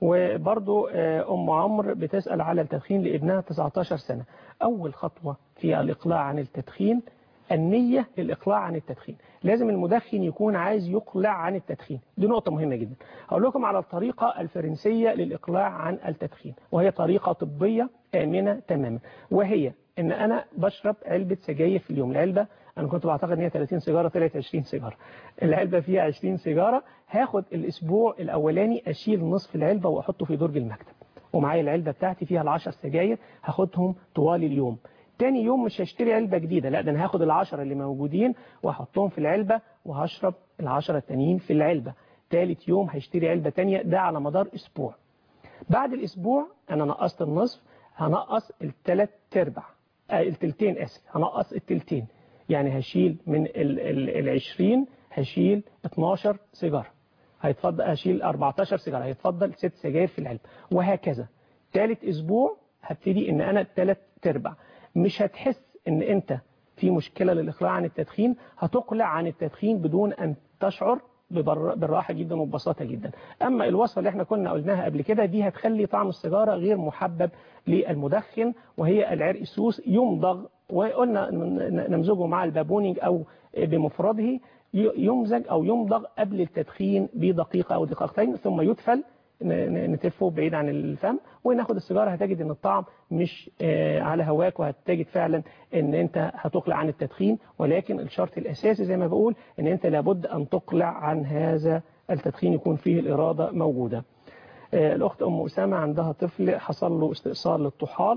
وبرضو أم عمرو بتسأل على التدخين لابنها 19 سنة أول خطوة في الإقلاع عن التدخين النية للإقلاع عن التدخين لازم المدخن يكون عايز يقلع عن التدخين دي نقطة مهمة جدا هقول لكم على الطريقة الفرنسية للإقلاع عن التدخين وهي طريقة طبية آمنة تماما وهي ان انا بشرب علبة سجاير في اليوم العلبة انا كنت بعتقد ان هي 30 سيجارة طلعت 20 سيجارة العلبة فيها 20 سيجارة هاخد الاسبوع الاولاني اشيل نصف العلبة واحطه في درج المكتب ومعايا العلبة بتاعتي فيها العشر سجاير هاخدهم طوال اليوم تاني يوم مش هشتري علبة جديدة لا ده انا هاخد العشرة اللي موجودين واحطهم في العلبة وهشرب العشرة التانيين في العلبة تالت يوم هشتري علبة تانية ده على مدار اسبوع بعد الاسبوع انا نقصت النصف هنقص التلات تربع آه التلتين اسف هنقص التلتين يعني هشيل من ال ال العشرين هشيل 12 سيجارة هيتفضل هشيل 14 سيجارة هيتفضل 6 سجاير في العلبة وهكذا ثالث اسبوع هبتدي ان انا الثلاث تربع مش هتحس ان انت في مشكلة للاقلاع عن التدخين هتقلع عن التدخين بدون ان تشعر بالراحة جدا وببساطة جدا أما الوصفة اللي احنا كنا قلناها قبل كده دي هتخلي طعم السيجارة غير محبب للمدخن وهي العرق سوس يمضغ وقلنا نمزجه مع البابونينج أو بمفرده يمزج أو يمضغ قبل التدخين بدقيقة أو دقيقتين ثم يدفل نتفه بعيد عن الفم وناخد السيجارة هتجد ان الطعم مش على هواك وهتجد فعلا ان انت هتقلع عن التدخين ولكن الشرط الاساسي زي ما بقول ان انت لابد ان تقلع عن هذا التدخين يكون فيه الارادة موجودة الاخت ام اسامة عندها طفل حصل له استئصال للطحال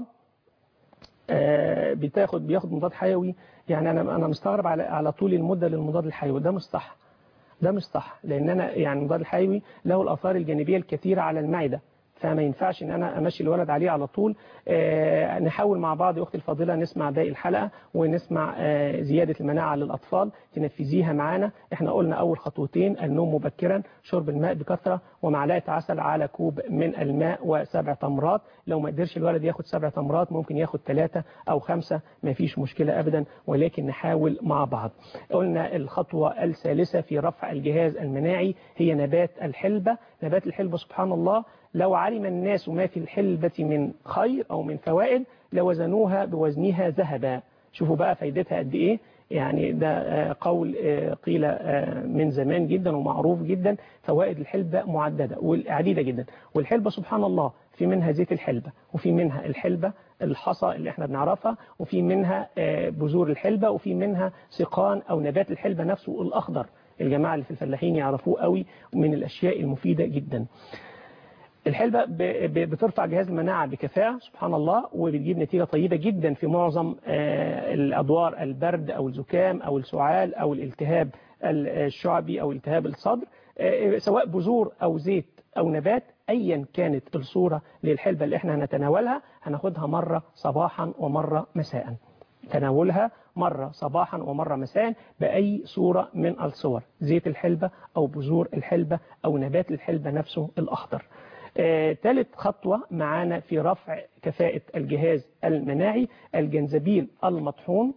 بتاخد بياخد مضاد حيوي يعني انا انا مستغرب على على طول المدة للمضاد الحيوي ده مش صح ده مش صح لان انا يعني المضاد الحيوي له الاثار الجانبيه الكثيره على المعده فما ينفعش ان انا امشي الولد عليه على طول آه نحاول مع بعض يا اختي الفاضله نسمع باقي الحلقه ونسمع آه زياده المناعه للاطفال تنفذيها معانا احنا قلنا اول خطوتين النوم مبكرا شرب الماء بكثره ومعلقه عسل على كوب من الماء وسبع تمرات لو ما قدرش الولد ياخد سبع تمرات ممكن ياخد ثلاثه او خمسه ما فيش مشكله ابدا ولكن نحاول مع بعض قلنا الخطوه الثالثه في رفع الجهاز المناعي هي نبات الحلبه نبات الحلبه سبحان الله لو علم الناس ما في الحلبة من خير أو من فوائد لوزنوها بوزنها ذهبا شوفوا بقى فايدتها قد إيه يعني ده قول قيل من زمان جدا ومعروف جدا فوائد الحلبة معددة والعديدة جدا والحلبة سبحان الله في منها زيت الحلبة وفي منها الحلبة الحصى اللي احنا بنعرفها وفي منها بذور الحلبة وفي منها سقان أو نبات الحلبة نفسه الأخضر الجماعة اللي في الفلاحين يعرفوه قوي من الأشياء المفيدة جدا الحلبة بترفع جهاز المناعة بكفاءة سبحان الله وبتجيب نتيجة طيبة جدا في معظم الأدوار البرد أو الزكام أو السعال أو الالتهاب الشعبي أو التهاب الصدر سواء بذور أو زيت أو نبات أيا كانت الصورة للحلبة اللي احنا هنتناولها هناخدها مرة صباحا ومرة مساء تناولها مرة صباحا ومرة مساء بأي صورة من الصور زيت الحلبة أو بذور الحلبة أو نبات الحلبة نفسه الأخضر ثالث آه، خطوة معانا في رفع كفاءة الجهاز المناعي الجنزبيل المطحون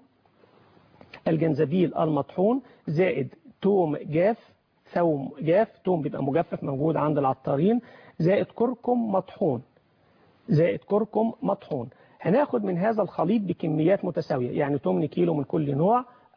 الجنزبيل المطحون زائد توم جاف ثوم جاف توم بيبقى مجفف موجود عند العطارين زائد كركم مطحون زائد كركم مطحون هناخد من هذا الخليط بكميات متساوية يعني 8 كيلو من كل نوع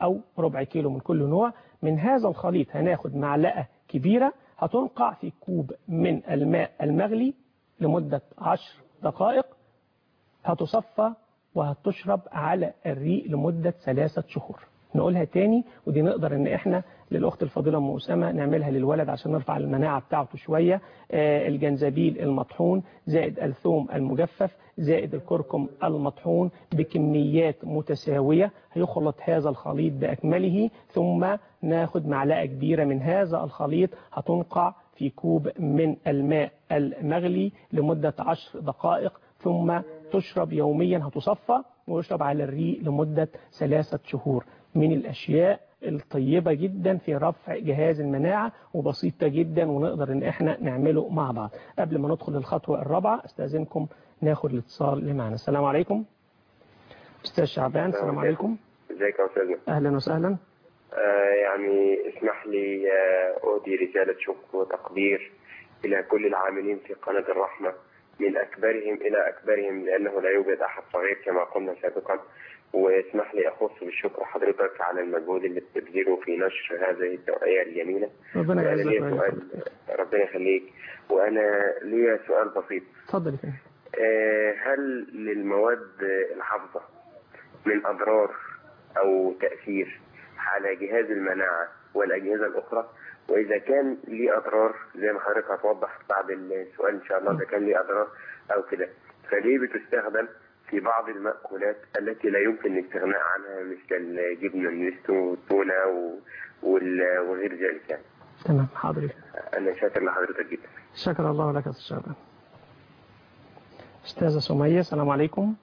أو ربع كيلو من كل نوع من هذا الخليط هناخد معلقة كبيرة هتنقع في كوب من الماء المغلي لمدة 10 دقائق هتصفى وهتشرب على الريق لمدة ثلاثة شهور نقولها تاني ودي نقدر ان احنا للاخت الفاضله ام اسامه نعملها للولد عشان نرفع المناعه بتاعته شويه آه الجنزبيل المطحون زائد الثوم المجفف زائد الكركم المطحون بكميات متساويه هيخلط هذا الخليط باكمله ثم ناخد معلقه كبيره من هذا الخليط هتنقع في كوب من الماء المغلي لمده 10 دقائق ثم تشرب يوميا هتصفى ويشرب على الريق لمدة ثلاثة شهور من الأشياء الطيبة جدا في رفع جهاز المناعة وبسيطة جدا ونقدر ان احنا نعمله مع بعض قبل ما ندخل الخطوة الرابعة استاذنكم ناخد الاتصال اللي معنا السلام عليكم استاذ شعبان السلام عليكم ازيك يا استاذنا اهلا وسهلا آه يعني اسمح لي آه اهدي رسالة شكر وتقدير الى كل العاملين في قناة الرحمة من اكبرهم الى اكبرهم لانه لا يوجد احد صغير كما قلنا سابقا واسمح لي اخص بالشكر حضرتك على المجهود اللي بتبذله في نشر هذه التوعية الجميلة ربنا وأنا يعزك ليا ويعزك. سؤال ربنا يخليك وانا ليا سؤال بسيط اتفضل يا فندم آه، هل للمواد الحافظة من أضرار أو تأثير على جهاز المناعة والأجهزة الأخرى وإذا كان ليه أضرار زي ما حضرتك هتوضح بعد السؤال إن شاء الله إذا كان ليه أضرار أو كده فليه بتستخدم في بعض المأكولات التي لا يمكن الاستغناء عنها مثل الجبنة النستو والتونة و- وال- وغير ذلك يعني تمام حاضر يا فندم. أنا شاكر لحضرتك جدا شكر الله لك يا استاذ شعبان استاذة سمية السلام عليكم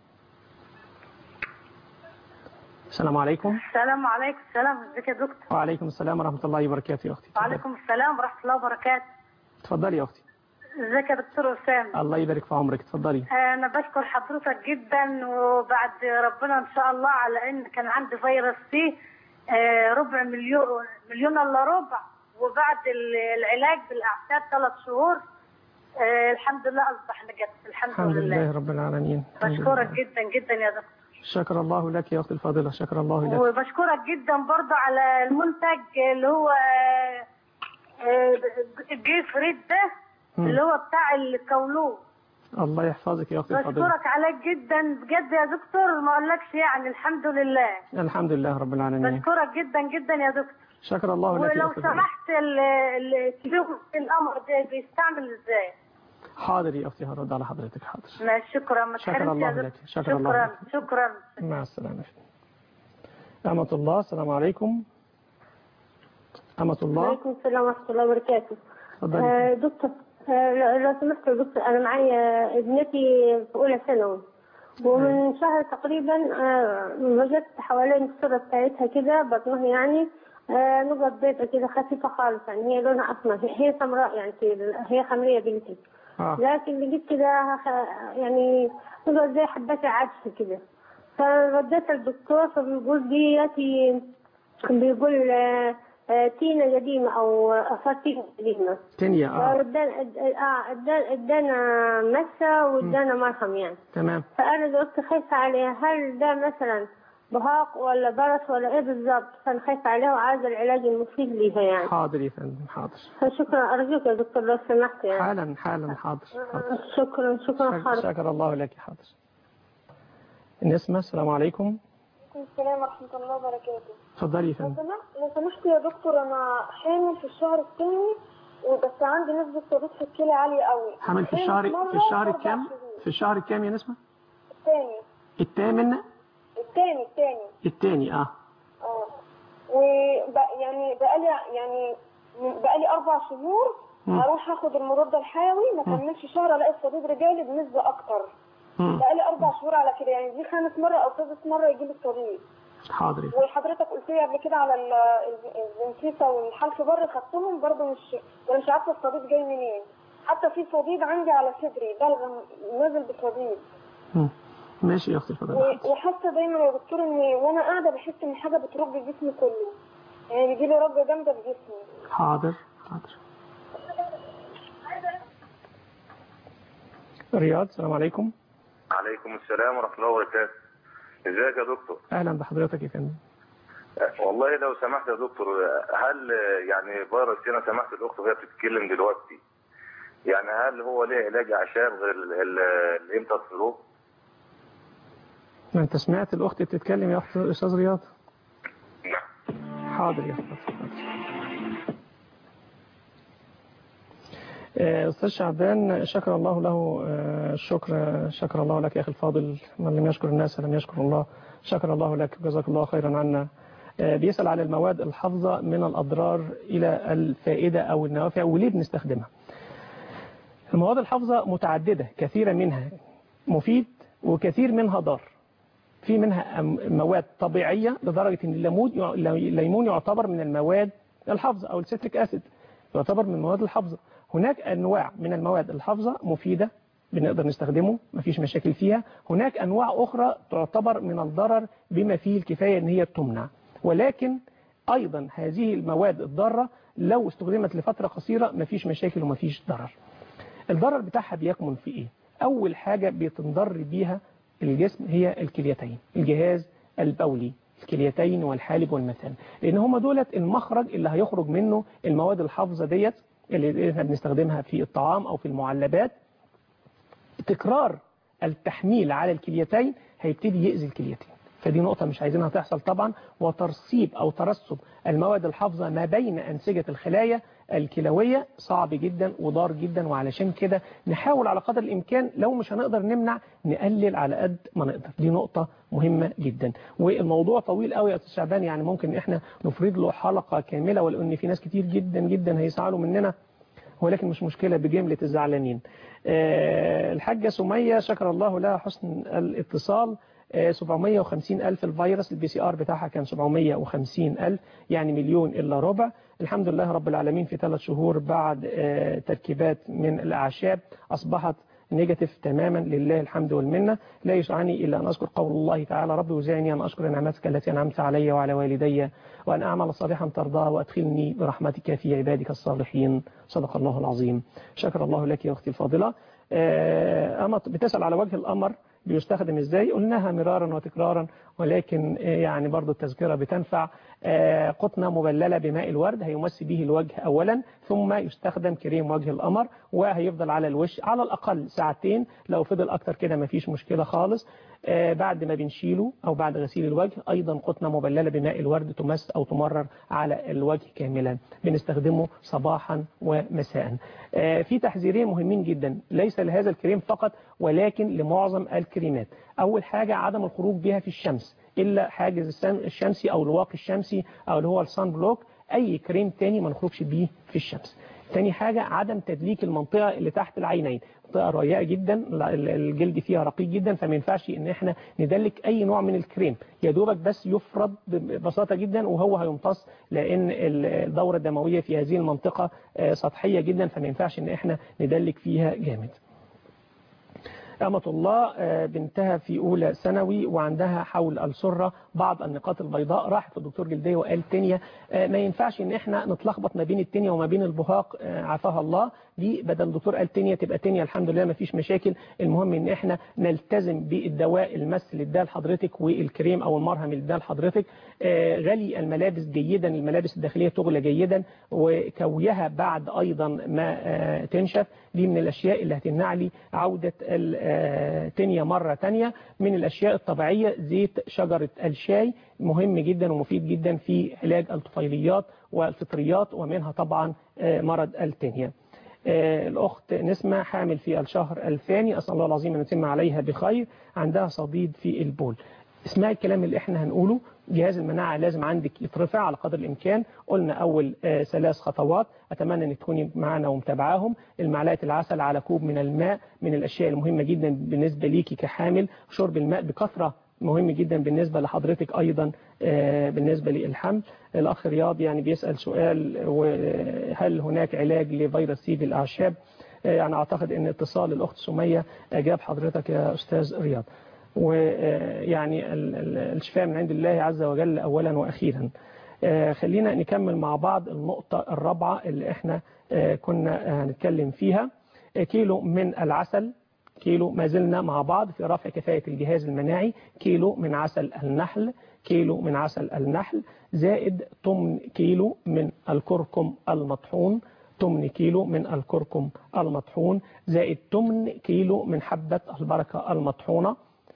السلام عليكم السلام عليكم السلام ازيك يا دكتور وعليكم السلام ورحمة الله وبركاته يا أختي وعليكم السلام ورحمه الله وبركاته اتفضلي يا أختي ازيك يا دكتور اسامه الله يبارك في عمرك اتفضلي انا بشكر حضرتك جدا وبعد ربنا ان شاء الله على ان كان عندي فيروس سي آه، ربع مليون مليون الا ربع وبعد ال- العلاج بالاعشاب ثلاث شهور آه، الحمد لله اصبح نجت الحمد, الحمد لله لله رب العالمين الحمد بشكرك لله. جدا جدا يا دكتور شكر الله لك يا أختي الفاضلة شكر الله لك وبشكرك جدا برضه على المنتج اللي هو آه، آه، جي فريد ده مم. اللي هو بتاع الكولون الله يحفظك يا أختي الفاضلة بشكرك عليك جدا بجد يا دكتور ما اقولكش يعني الحمد لله الحمد لله رب العالمين بشكرك جدا جدا يا دكتور شكر الله لك يا ولو أختي الفاضلة. سمحت ال- ال- الكبير الامر ده بيستعمل ازاي؟ حاضر يا أختي هرد على حضرتك حاضر ماشي شكرا ما شكر تحرمش يا الله دكتور. لك شكر الله شكرا لك شكرا مع السلامة أمة الله السلام عليكم أمة الله وعليكم السلام ورحمة الله وبركاته اتفضلي. آه دكتور آه لو- لو سمحت يا دكتور أنا معايا ابنتي في أولى ثانوي ومن شهر تقريبا آه وجدت حوالين الصورة بتاعتها كده بطنها يعني آه نقط بيضة كده خفيفة خالص يعني هي لونها أسمر هي هي سمراء يعني كده هي خمرية بنتي آه. لكن لقيت كده خ- يعني نقط زي حبات عدس كده فوديت الدكتور فبيقول ديتي بيقول آه، آه، تينة قديمة أو آثار تينة قديمة تانية آه فادانا اه ادانا ادانا مسة وادانا مرهم يعني تمام فأنا قلت خايفة عليها هل ده مثلا بهاق ولا برص ولا ايه بالظبط فأنا خايفة عليها وعايزة العلاج المفيد ليها يعني حاضر يا فندم حاضر فشكرا أرجوك يا دكتور لو سمحت يعني حالا حالا حاضر حاضر شكرا شكرا شك- خالص شكر الله لك حاضر نسمة السلام عليكم السلام ورحمة الله وبركاته اتفضلي يا لو فندم سمحت لو سمحت يا دكتور أنا حامل في الشهر الثاني وبس عندي نسبة صديق في الكلى عالية قوي حامل في حامل الشهر مرة في الشهر وأربع الكام شهور. في الشهر الكام يا نسمة الثاني الثامن الثاني الثاني الثاني اه اه وبقى يعني بقالي يعني من- بقالي أربع شهور مم. أروح آخد المضاد الحيوي ما مم. كملش شهر ألاقي الصديد رجالي بنسبة أكتر مم. بقالي أربع شهور على كده يعني دي خامس مرة أو سادس مرة يجيلي الصديد حاضر يا فندم. وحضرتك قلت لي قبل كده على ال- ال- الزنسيسة والحلف بر خدتهم برضه مش وانا مش عارفه الصديد جاي منين حتى في صديد عندي على صدري بلغم نازل بصديد مم. ماشي يا اختي اتفضلي و- وحاسه دايما يا دكتور ان وانا قاعده بحس ان حاجه بترج جسمي كله يعني بيجي لي رجه جامده في جسمي حاضر حاضر رياض السلام عليكم عليكم السلام ورحمة الله وبركاته ازيك يا دكتور اهلا بحضرتك يا فندم والله لو سمحت يا دكتور هل يعني فيروس هنا سمحت الاخت وهي بتتكلم دلوقتي يعني هل هو ليه علاج اعشاب غير ال- ال- الامتى الصدور؟ ما انت سمعت الاخت بتتكلم يا اخت استاذ رياض حاضر يا اخت آه، أستاذ شعبان شكر الله له آه، الشكر شكر الله لك يا أخي الفاضل من لم يشكر الناس لم يشكر الله شكر الله لك جزاك الله خيرا عنا آه، بيسأل على المواد الحافظة من الأضرار إلى الفائدة أو النوافع وليه بنستخدمها المواد الحافظة متعددة كثيرة منها مفيد وكثير منها ضار في منها أم- مواد طبيعية لدرجة أن الليمون يع- الليمون يعتبر من المواد الحافظة أو السيتريك أسيد يعتبر من المواد الحافظة هناك أنواع من المواد الحافظة مفيدة بنقدر نستخدمه مفيش مشاكل فيها هناك أنواع أخرى تعتبر من الضرر بما فيه الكفاية أن هي تمنع ولكن أيضا هذه المواد الضارة لو استخدمت لفترة قصيرة مفيش مشاكل ومفيش ضرر الضرر بتاعها بيكمن في ايه اول حاجة بيتنضر بيها الجسم هي الكليتين الجهاز البولي الكليتين والحالب والمثانة لان هما دولت المخرج اللي هيخرج منه المواد الحافظة ديت اللي احنا بنستخدمها في الطعام او في المعلبات تكرار التحميل على الكليتين هيبتدي يأذي الكليتين فدي نقطة مش عايزينها تحصل طبعا وترسيب أو ترسب المواد الحافظة ما بين أنسجة الخلايا الكلوية صعب جدا وضار جدا وعلشان كده نحاول على قدر الإمكان لو مش هنقدر نمنع نقلل على قد ما نقدر دي نقطة مهمة جدا والموضوع طويل قوي يا أستاذ شعبان يعني ممكن إحنا نفرد له حلقة كاملة ولو إن في ناس كتير جدا جدا هيسعلوا مننا ولكن مش مشكلة بجملة الزعلانين آه، الحاجة سمية شكر الله لها حسن الاتصال آه، 750 ألف الفيروس البي سي ار بتاعها كان 750 ألف يعني مليون إلا ربع الحمد لله رب العالمين في ثلاث شهور بعد آه، تركيبات من الأعشاب أصبحت نيجاتيف تماما لله الحمد والمنة لا يسعني إلا أن أذكر قول الله تعالى ربي وزعني أن أشكر نعمتك التي أنعمت علي وعلى والدي وأن أعمل صالحا ترضاه وأدخلني برحمتك في عبادك الصالحين صدق الله العظيم شكر الله لك يا أختي الفاضلة آه، أما بتسأل على وجه الأمر بيستخدم ازاي قلناها مرارا وتكرارا ولكن آه، يعني برضو التذكرة بتنفع آه، قطنة مبللة بماء الورد هيمس به الوجه أولا ثم يستخدم كريم وجه القمر وهيفضل على الوش على الأقل ساعتين لو فضل أكتر كده مفيش مشكلة خالص آه، بعد ما بنشيله أو بعد غسيل الوجه أيضا قطنة مبللة بماء الورد تمس أو تمرر على الوجه كاملا بنستخدمه صباحا ومساء آه، في تحذيرين مهمين جدا ليس لهذا الكريم فقط ولكن لمعظم الكريمات أول حاجة عدم الخروج بها في الشمس إلا حاجز السم- الشمسي أو الواقي الشمسي أو اللي هو الصن بلوك أي كريم تاني ما نخرجش بيه في الشمس تاني حاجة عدم تدليك المنطقة اللي تحت العينين منطقة رقيقة جدا ال- الجلد فيها رقيق جدا فما ينفعش ان احنا ندلك اي نوع من الكريم يا دوبك بس يفرد ببساطة جدا وهو هيمتص لان ال- الدورة الدموية في هذه المنطقة آه، سطحية جدا فما ينفعش ان احنا ندلك فيها جامد أمة الله آه، بنتها في أولى ثانوي وعندها حول السرة بعض النقاط البيضاء راحت للدكتور جلدية وقال تانية آه، ما ينفعش إن إحنا نتلخبط ما بين التانية وما بين البهاق آه، عافاها الله دي بدل الدكتور قال تانية تبقى تانية الحمد لله ما فيش مشاكل المهم إن إحنا نلتزم بالدواء المس اللي اداه لحضرتك والكريم أو المرهم اللي اداه لحضرتك آه، غلي الملابس جيدا الملابس الداخلية تغلى جيدا وكويها بعد أيضا ما آه، تنشف دي من الأشياء اللي هتمنع لي عودة التانية مرة تانية من الأشياء الطبيعية زيت شجرة الشاي مهم جدا ومفيد جدا في علاج الطفيليات والفطريات ومنها طبعا آه، مرض التانية آه، الأخت نسمة حامل في الشهر الثاني أسأل الله العظيم أن يتم عليها بخير عندها صديد في البول اسمعي الكلام اللي احنا هنقوله جهاز المناعة لازم عندك يترفع على قدر الإمكان قلنا أول آه، ثلاث خطوات أتمنى أن تكوني معنا ومتابعاهم المعلقة العسل على كوب من الماء من الأشياء المهمة جدا بالنسبة ليكي كحامل شرب الماء بكثرة مهم جدا بالنسبة لحضرتك أيضا آه، بالنسبة للحمل الأخ رياض يعني بيسأل سؤال هل هناك علاج لفيروس سي في الأعشاب آه، يعني أعتقد أن اتصال الأخت سمية أجاب حضرتك يا أستاذ رياض ويعني الشفاء من عند الله عز وجل أولا وأخيرا آه، خلينا نكمل مع بعض النقطة الرابعة اللي احنا آه، كنا آه، هنتكلم فيها آه، كيلو من العسل كيلو ما زلنا مع بعض في رفع كفاءة الجهاز المناعي كيلو من عسل النحل كيلو من عسل النحل زائد 8 كيلو من الكركم المطحون 8 كيلو من الكركم المطحون زائد 8 كيلو من حبة البركة المطحونة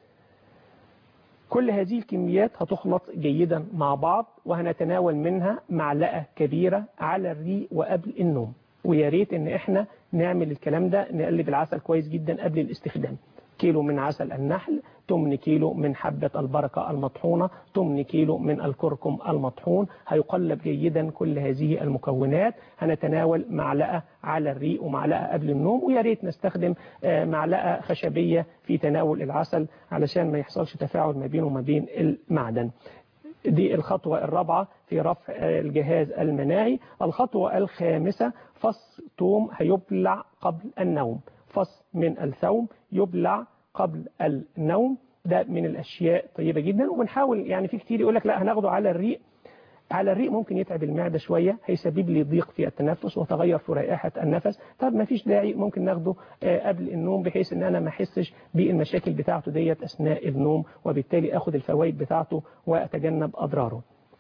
كل هذه الكميات هتخلط جيدا مع بعض وهنتناول منها معلقة كبيرة على الريق وقبل النوم ويا ريت ان احنا نعمل الكلام ده نقلب العسل كويس جدا قبل الاستخدام كيلو من عسل النحل 8 كيلو من حبة البركة المطحونة 8 كيلو من الكركم المطحون هيقلب جيدا كل هذه المكونات هنتناول معلقة على الريق ومعلقة قبل النوم ويا ريت نستخدم معلقة خشبية في تناول العسل علشان ما يحصلش تفاعل ما بينه وما بين المعدن دي الخطوة الرابعة في رفع الجهاز المناعي الخطوة الخامسة فص توم هيبلع قبل النوم فص من الثوم يبلع قبل النوم ده من الأشياء طيبة جدا وبنحاول يعني في كتير يقول لك لا هناخده على الريق على الريق ممكن يتعب المعدة شوية هيسبب لي ضيق في التنفس وتغير في رائحة النفس طب ما فيش داعي ممكن ناخده قبل النوم بحيث ان انا ما احسش بالمشاكل بتاعته ديت اثناء النوم وبالتالي اخد الفوائد بتاعته واتجنب اضراره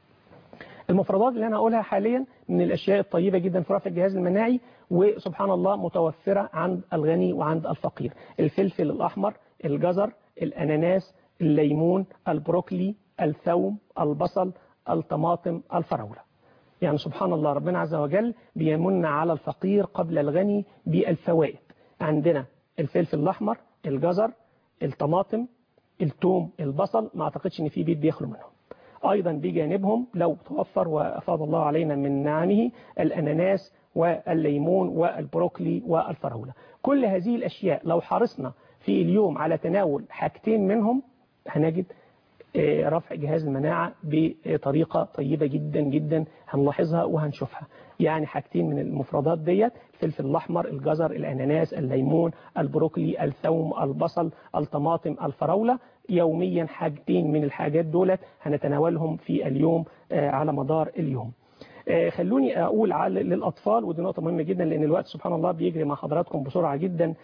المفردات اللي انا هقولها حاليا من الاشياء الطيبة جدا في رفع الجهاز المناعي وسبحان الله متوفرة عند الغني وعند الفقير الفلفل الاحمر الجزر الاناناس الليمون البروكلي الثوم البصل الطماطم الفراولة يعني سبحان الله ربنا عز وجل بيمن على الفقير قبل الغني بالفوائد عندنا الفلفل الأحمر الجزر الطماطم التوم البصل ما اعتقدش ان في بيت بيخلو منهم ايضا بجانبهم لو توفر وافاض الله علينا من نعمه الاناناس والليمون والبروكلي والفراولة كل هذه الاشياء لو حرصنا في اليوم على تناول حاجتين منهم هنجد رفع جهاز المناعة بطريقة طيبة جدا جدا هنلاحظها وهنشوفها يعني حاجتين من المفردات ديت الفلفل الأحمر الجزر الأناناس الليمون البروكلي الثوم البصل الطماطم الفراولة يوميا حاجتين من الحاجات دولت هنتناولهم في اليوم على مدار اليوم خلوني أقول على للأطفال ودي نقطة مهمة جدا لأن الوقت سبحان الله بيجري مع حضراتكم بسرعة جدا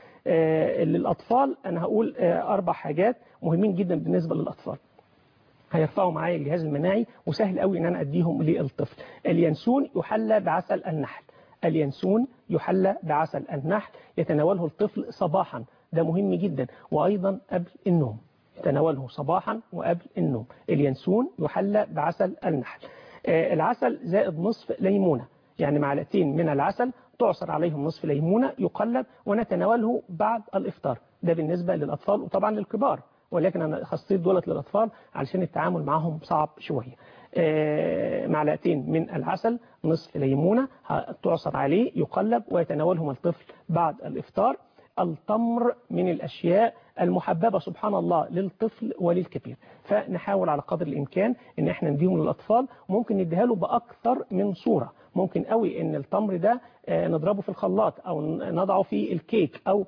للأطفال أنا هقول أربع حاجات مهمين جدا بالنسبة للأطفال هيرفعوا معايا الجهاز المناعي وسهل قوي ان انا اديهم للطفل اليانسون يحلى بعسل النحل اليانسون يحلى بعسل النحل يتناوله الطفل صباحا ده مهم جدا وايضا قبل النوم يتناوله صباحا وقبل النوم اليانسون يحلى بعسل النحل آه العسل زائد نصف ليمونة يعني معلقتين من العسل تعصر عليهم نصف ليمونة يقلب ونتناوله بعد الإفطار ده بالنسبة للأطفال وطبعا للكبار ولكن أنا خصيت دولت للأطفال علشان التعامل معهم صعب شوية آه معلقتين من العسل نصف ليمونة تعصر عليه يقلب ويتناولهم الطفل بعد الإفطار التمر من الأشياء المحببة سبحان الله للطفل وللكبير فنحاول على قدر الإمكان ان احنا نديهم للأطفال وممكن نديها له بأكثر من صورة ممكن قوي ان التمر ده نضربه في الخلاط او نضعه في الكيك او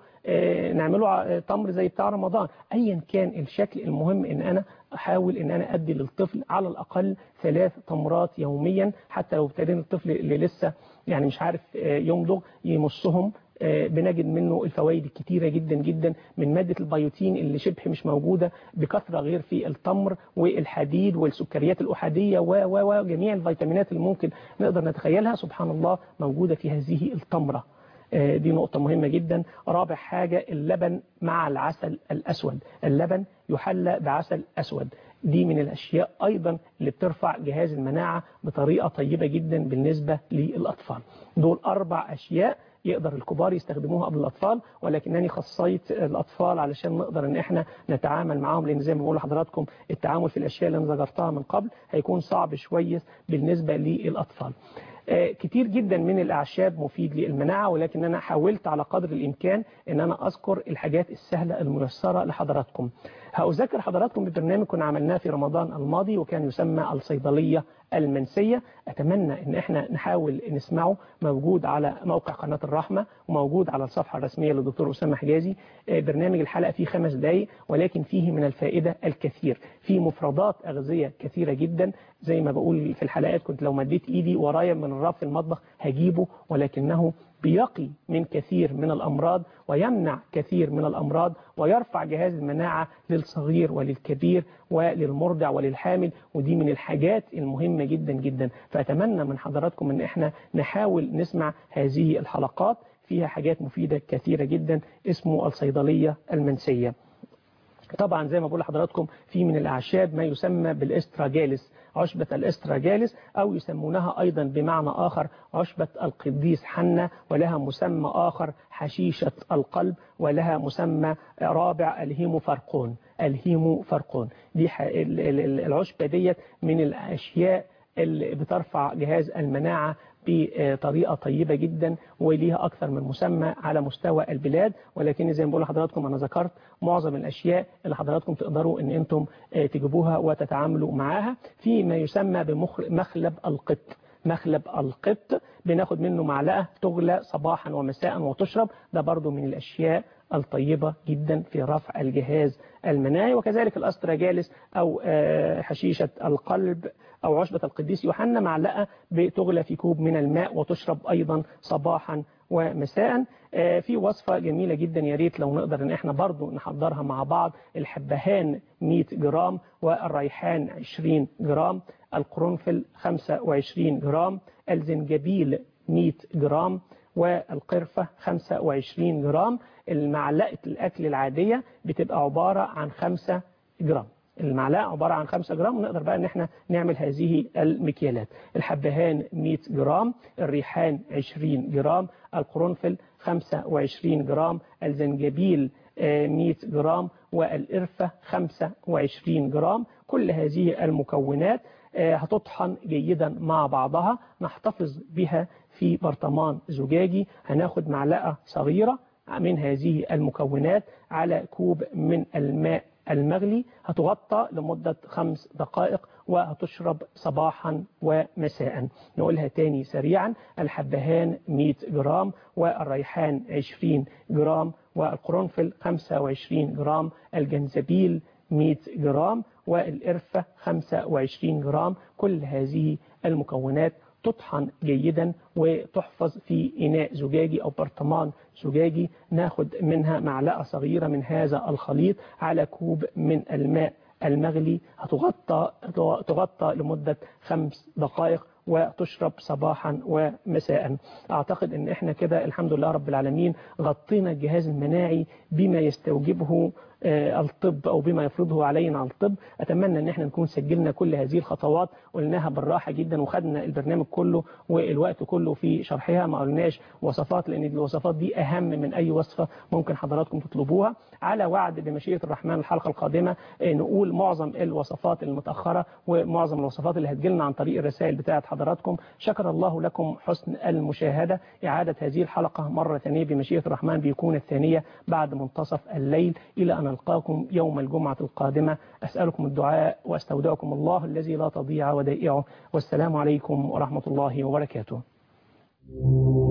نعمله تمر زي بتاع رمضان ايا كان الشكل المهم ان انا احاول ان انا ادي للطفل على الاقل ثلاث تمرات يوميا حتى لو ابتدينا الطفل اللي لسه يعني مش عارف يمضغ يمصهم بنجد منه الفوائد الكتيرة جدا جدا من مادة البيوتين اللي شبه مش موجودة بكثرة غير في التمر والحديد والسكريات الأحادية وجميع الفيتامينات اللي ممكن نقدر نتخيلها سبحان الله موجودة في هذه التمرة دي نقطة مهمة جدا رابع حاجة اللبن مع العسل الأسود اللبن يحلى بعسل أسود دي من الأشياء أيضا اللي بترفع جهاز المناعة بطريقة طيبة جدا بالنسبة للأطفال دول أربع أشياء يقدر الكبار يستخدموها قبل الأطفال ولكنني خصيت الأطفال علشان نقدر ان احنا نتعامل معاهم لأن زي ما بقول لحضراتكم التعامل في الأشياء اللي انا ذكرتها من قبل هيكون صعب شوية بالنسبة للأطفال كتير جدا من الأعشاب مفيد للمناعة ولكن أنا حاولت على قدر الإمكان أن أنا أذكر الحاجات السهلة الميسرة لحضراتكم هأذكر حضراتكم ببرنامج كنا عملناه في رمضان الماضي وكان يسمى الصيدلية المنسية أتمنى أن احنا نحاول نسمعه موجود على موقع قناة الرحمة وموجود على الصفحة الرسمية للدكتور أسامة حجازي برنامج الحلقة فيه خمس دقايق ولكن فيه من الفائدة الكثير فيه مفردات أغذية كثيرة جدا زي ما بقول في الحلقات كنت لو مديت إيدي ورايا من الرف في المطبخ هجيبه ولكنه بيقي من كثير من الأمراض ويمنع كثير من الأمراض ويرفع جهاز المناعة للصغير وللكبير وللمرضع وللحامل ودي من الحاجات المهمة جدا جدا فأتمنى من حضراتكم أن احنا نحاول نسمع هذه الحلقات فيها حاجات مفيدة كثيرة جدا اسمه الصيدلية المنسية طبعا زي ما بقول لحضراتكم في من الأعشاب ما يسمى بالاستراجاليس عشبة الاستراجاليس أو يسمونها أيضا بمعنى آخر عشبة القديس حنة ولها مسمى آخر حشيشة القلب ولها مسمى رابع الهيموفرقون الهيموفرقون دي العشبة ديت من الأشياء اللي بترفع جهاز المناعة بطريقة طيبة جدا وليها أكثر من مسمى على مستوى البلاد ولكن زي ما بقول لحضراتكم أنا ذكرت معظم الأشياء اللي حضراتكم تقدروا أن أنتم تجيبوها وتتعاملوا معاها في ما يسمى بمخلب القط مخلب القط بناخد منه معلقة تغلى صباحا ومساء وتشرب ده برضو من الأشياء الطيبة جدا في رفع الجهاز المناعي وكذلك الأستراجالس أو حشيشة القلب أو عشبة القديس يوحنا معلقة بتغلى في كوب من الماء وتشرب أيضا صباحا ومساء في وصفة جميلة جدا يا ريت لو نقدر ان احنا برضو نحضرها مع بعض الحبهان 100 جرام والريحان 20 جرام القرنفل 25 جرام الزنجبيل 100 جرام والقرفة 25 جرام المعلقة الأكل العادية بتبقى عبارة عن 5 جرام المعلقة عبارة عن 5 جرام ونقدر بقى ان احنا نعمل هذه المكيالات الحبهان 100 جرام الريحان 20 جرام القرنفل 25 جرام الزنجبيل 100 جرام والقرفة 25 جرام كل هذه المكونات هتطحن جيدا مع بعضها نحتفظ بها في برطمان زجاجي هناخد معلقة صغيرة من هذه المكونات على كوب من الماء المغلي هتغطى لمدة خمس دقائق وهتشرب صباحا ومساء نقولها تاني سريعا الحبهان 100 جرام والريحان 20 جرام والقرنفل 25 جرام الجنزبيل 100 جرام والقرفة 25 جرام كل هذه المكونات تطحن جيدا وتحفظ في إناء زجاجي أو برطمان زجاجي ناخد منها معلقة صغيرة من هذا الخليط على كوب من الماء المغلي هتغطى تغطى لمدة خمس دقائق وتشرب صباحا ومساء أعتقد أن احنا كده الحمد لله رب العالمين غطينا الجهاز المناعي بما يستوجبه الطب أو بما يفرضه علينا الطب أتمنى أن احنا نكون سجلنا كل هذه الخطوات قلناها بالراحة جدا وخدنا البرنامج كله والوقت كله في شرحها ما قلناش وصفات لأن الوصفات دي أهم من أي وصفة ممكن حضراتكم تطلبوها على وعد بمشيئة الرحمن الحلقة القادمة نقول معظم الوصفات المتأخرة ومعظم الوصفات اللي هتجيلنا عن طريق الرسائل بتاعة حضراتكم شكر الله لكم حسن المشاهدة إعادة هذه الحلقة مرة ثانية بمشيئة الرحمن بيكون الثانية بعد منتصف الليل إلى أن ألقاكم يوم الجمعة القادمة أسألكم الدعاء وأستودعكم الله الذي لا تضيع ودائعه والسلام عليكم ورحمة الله وبركاته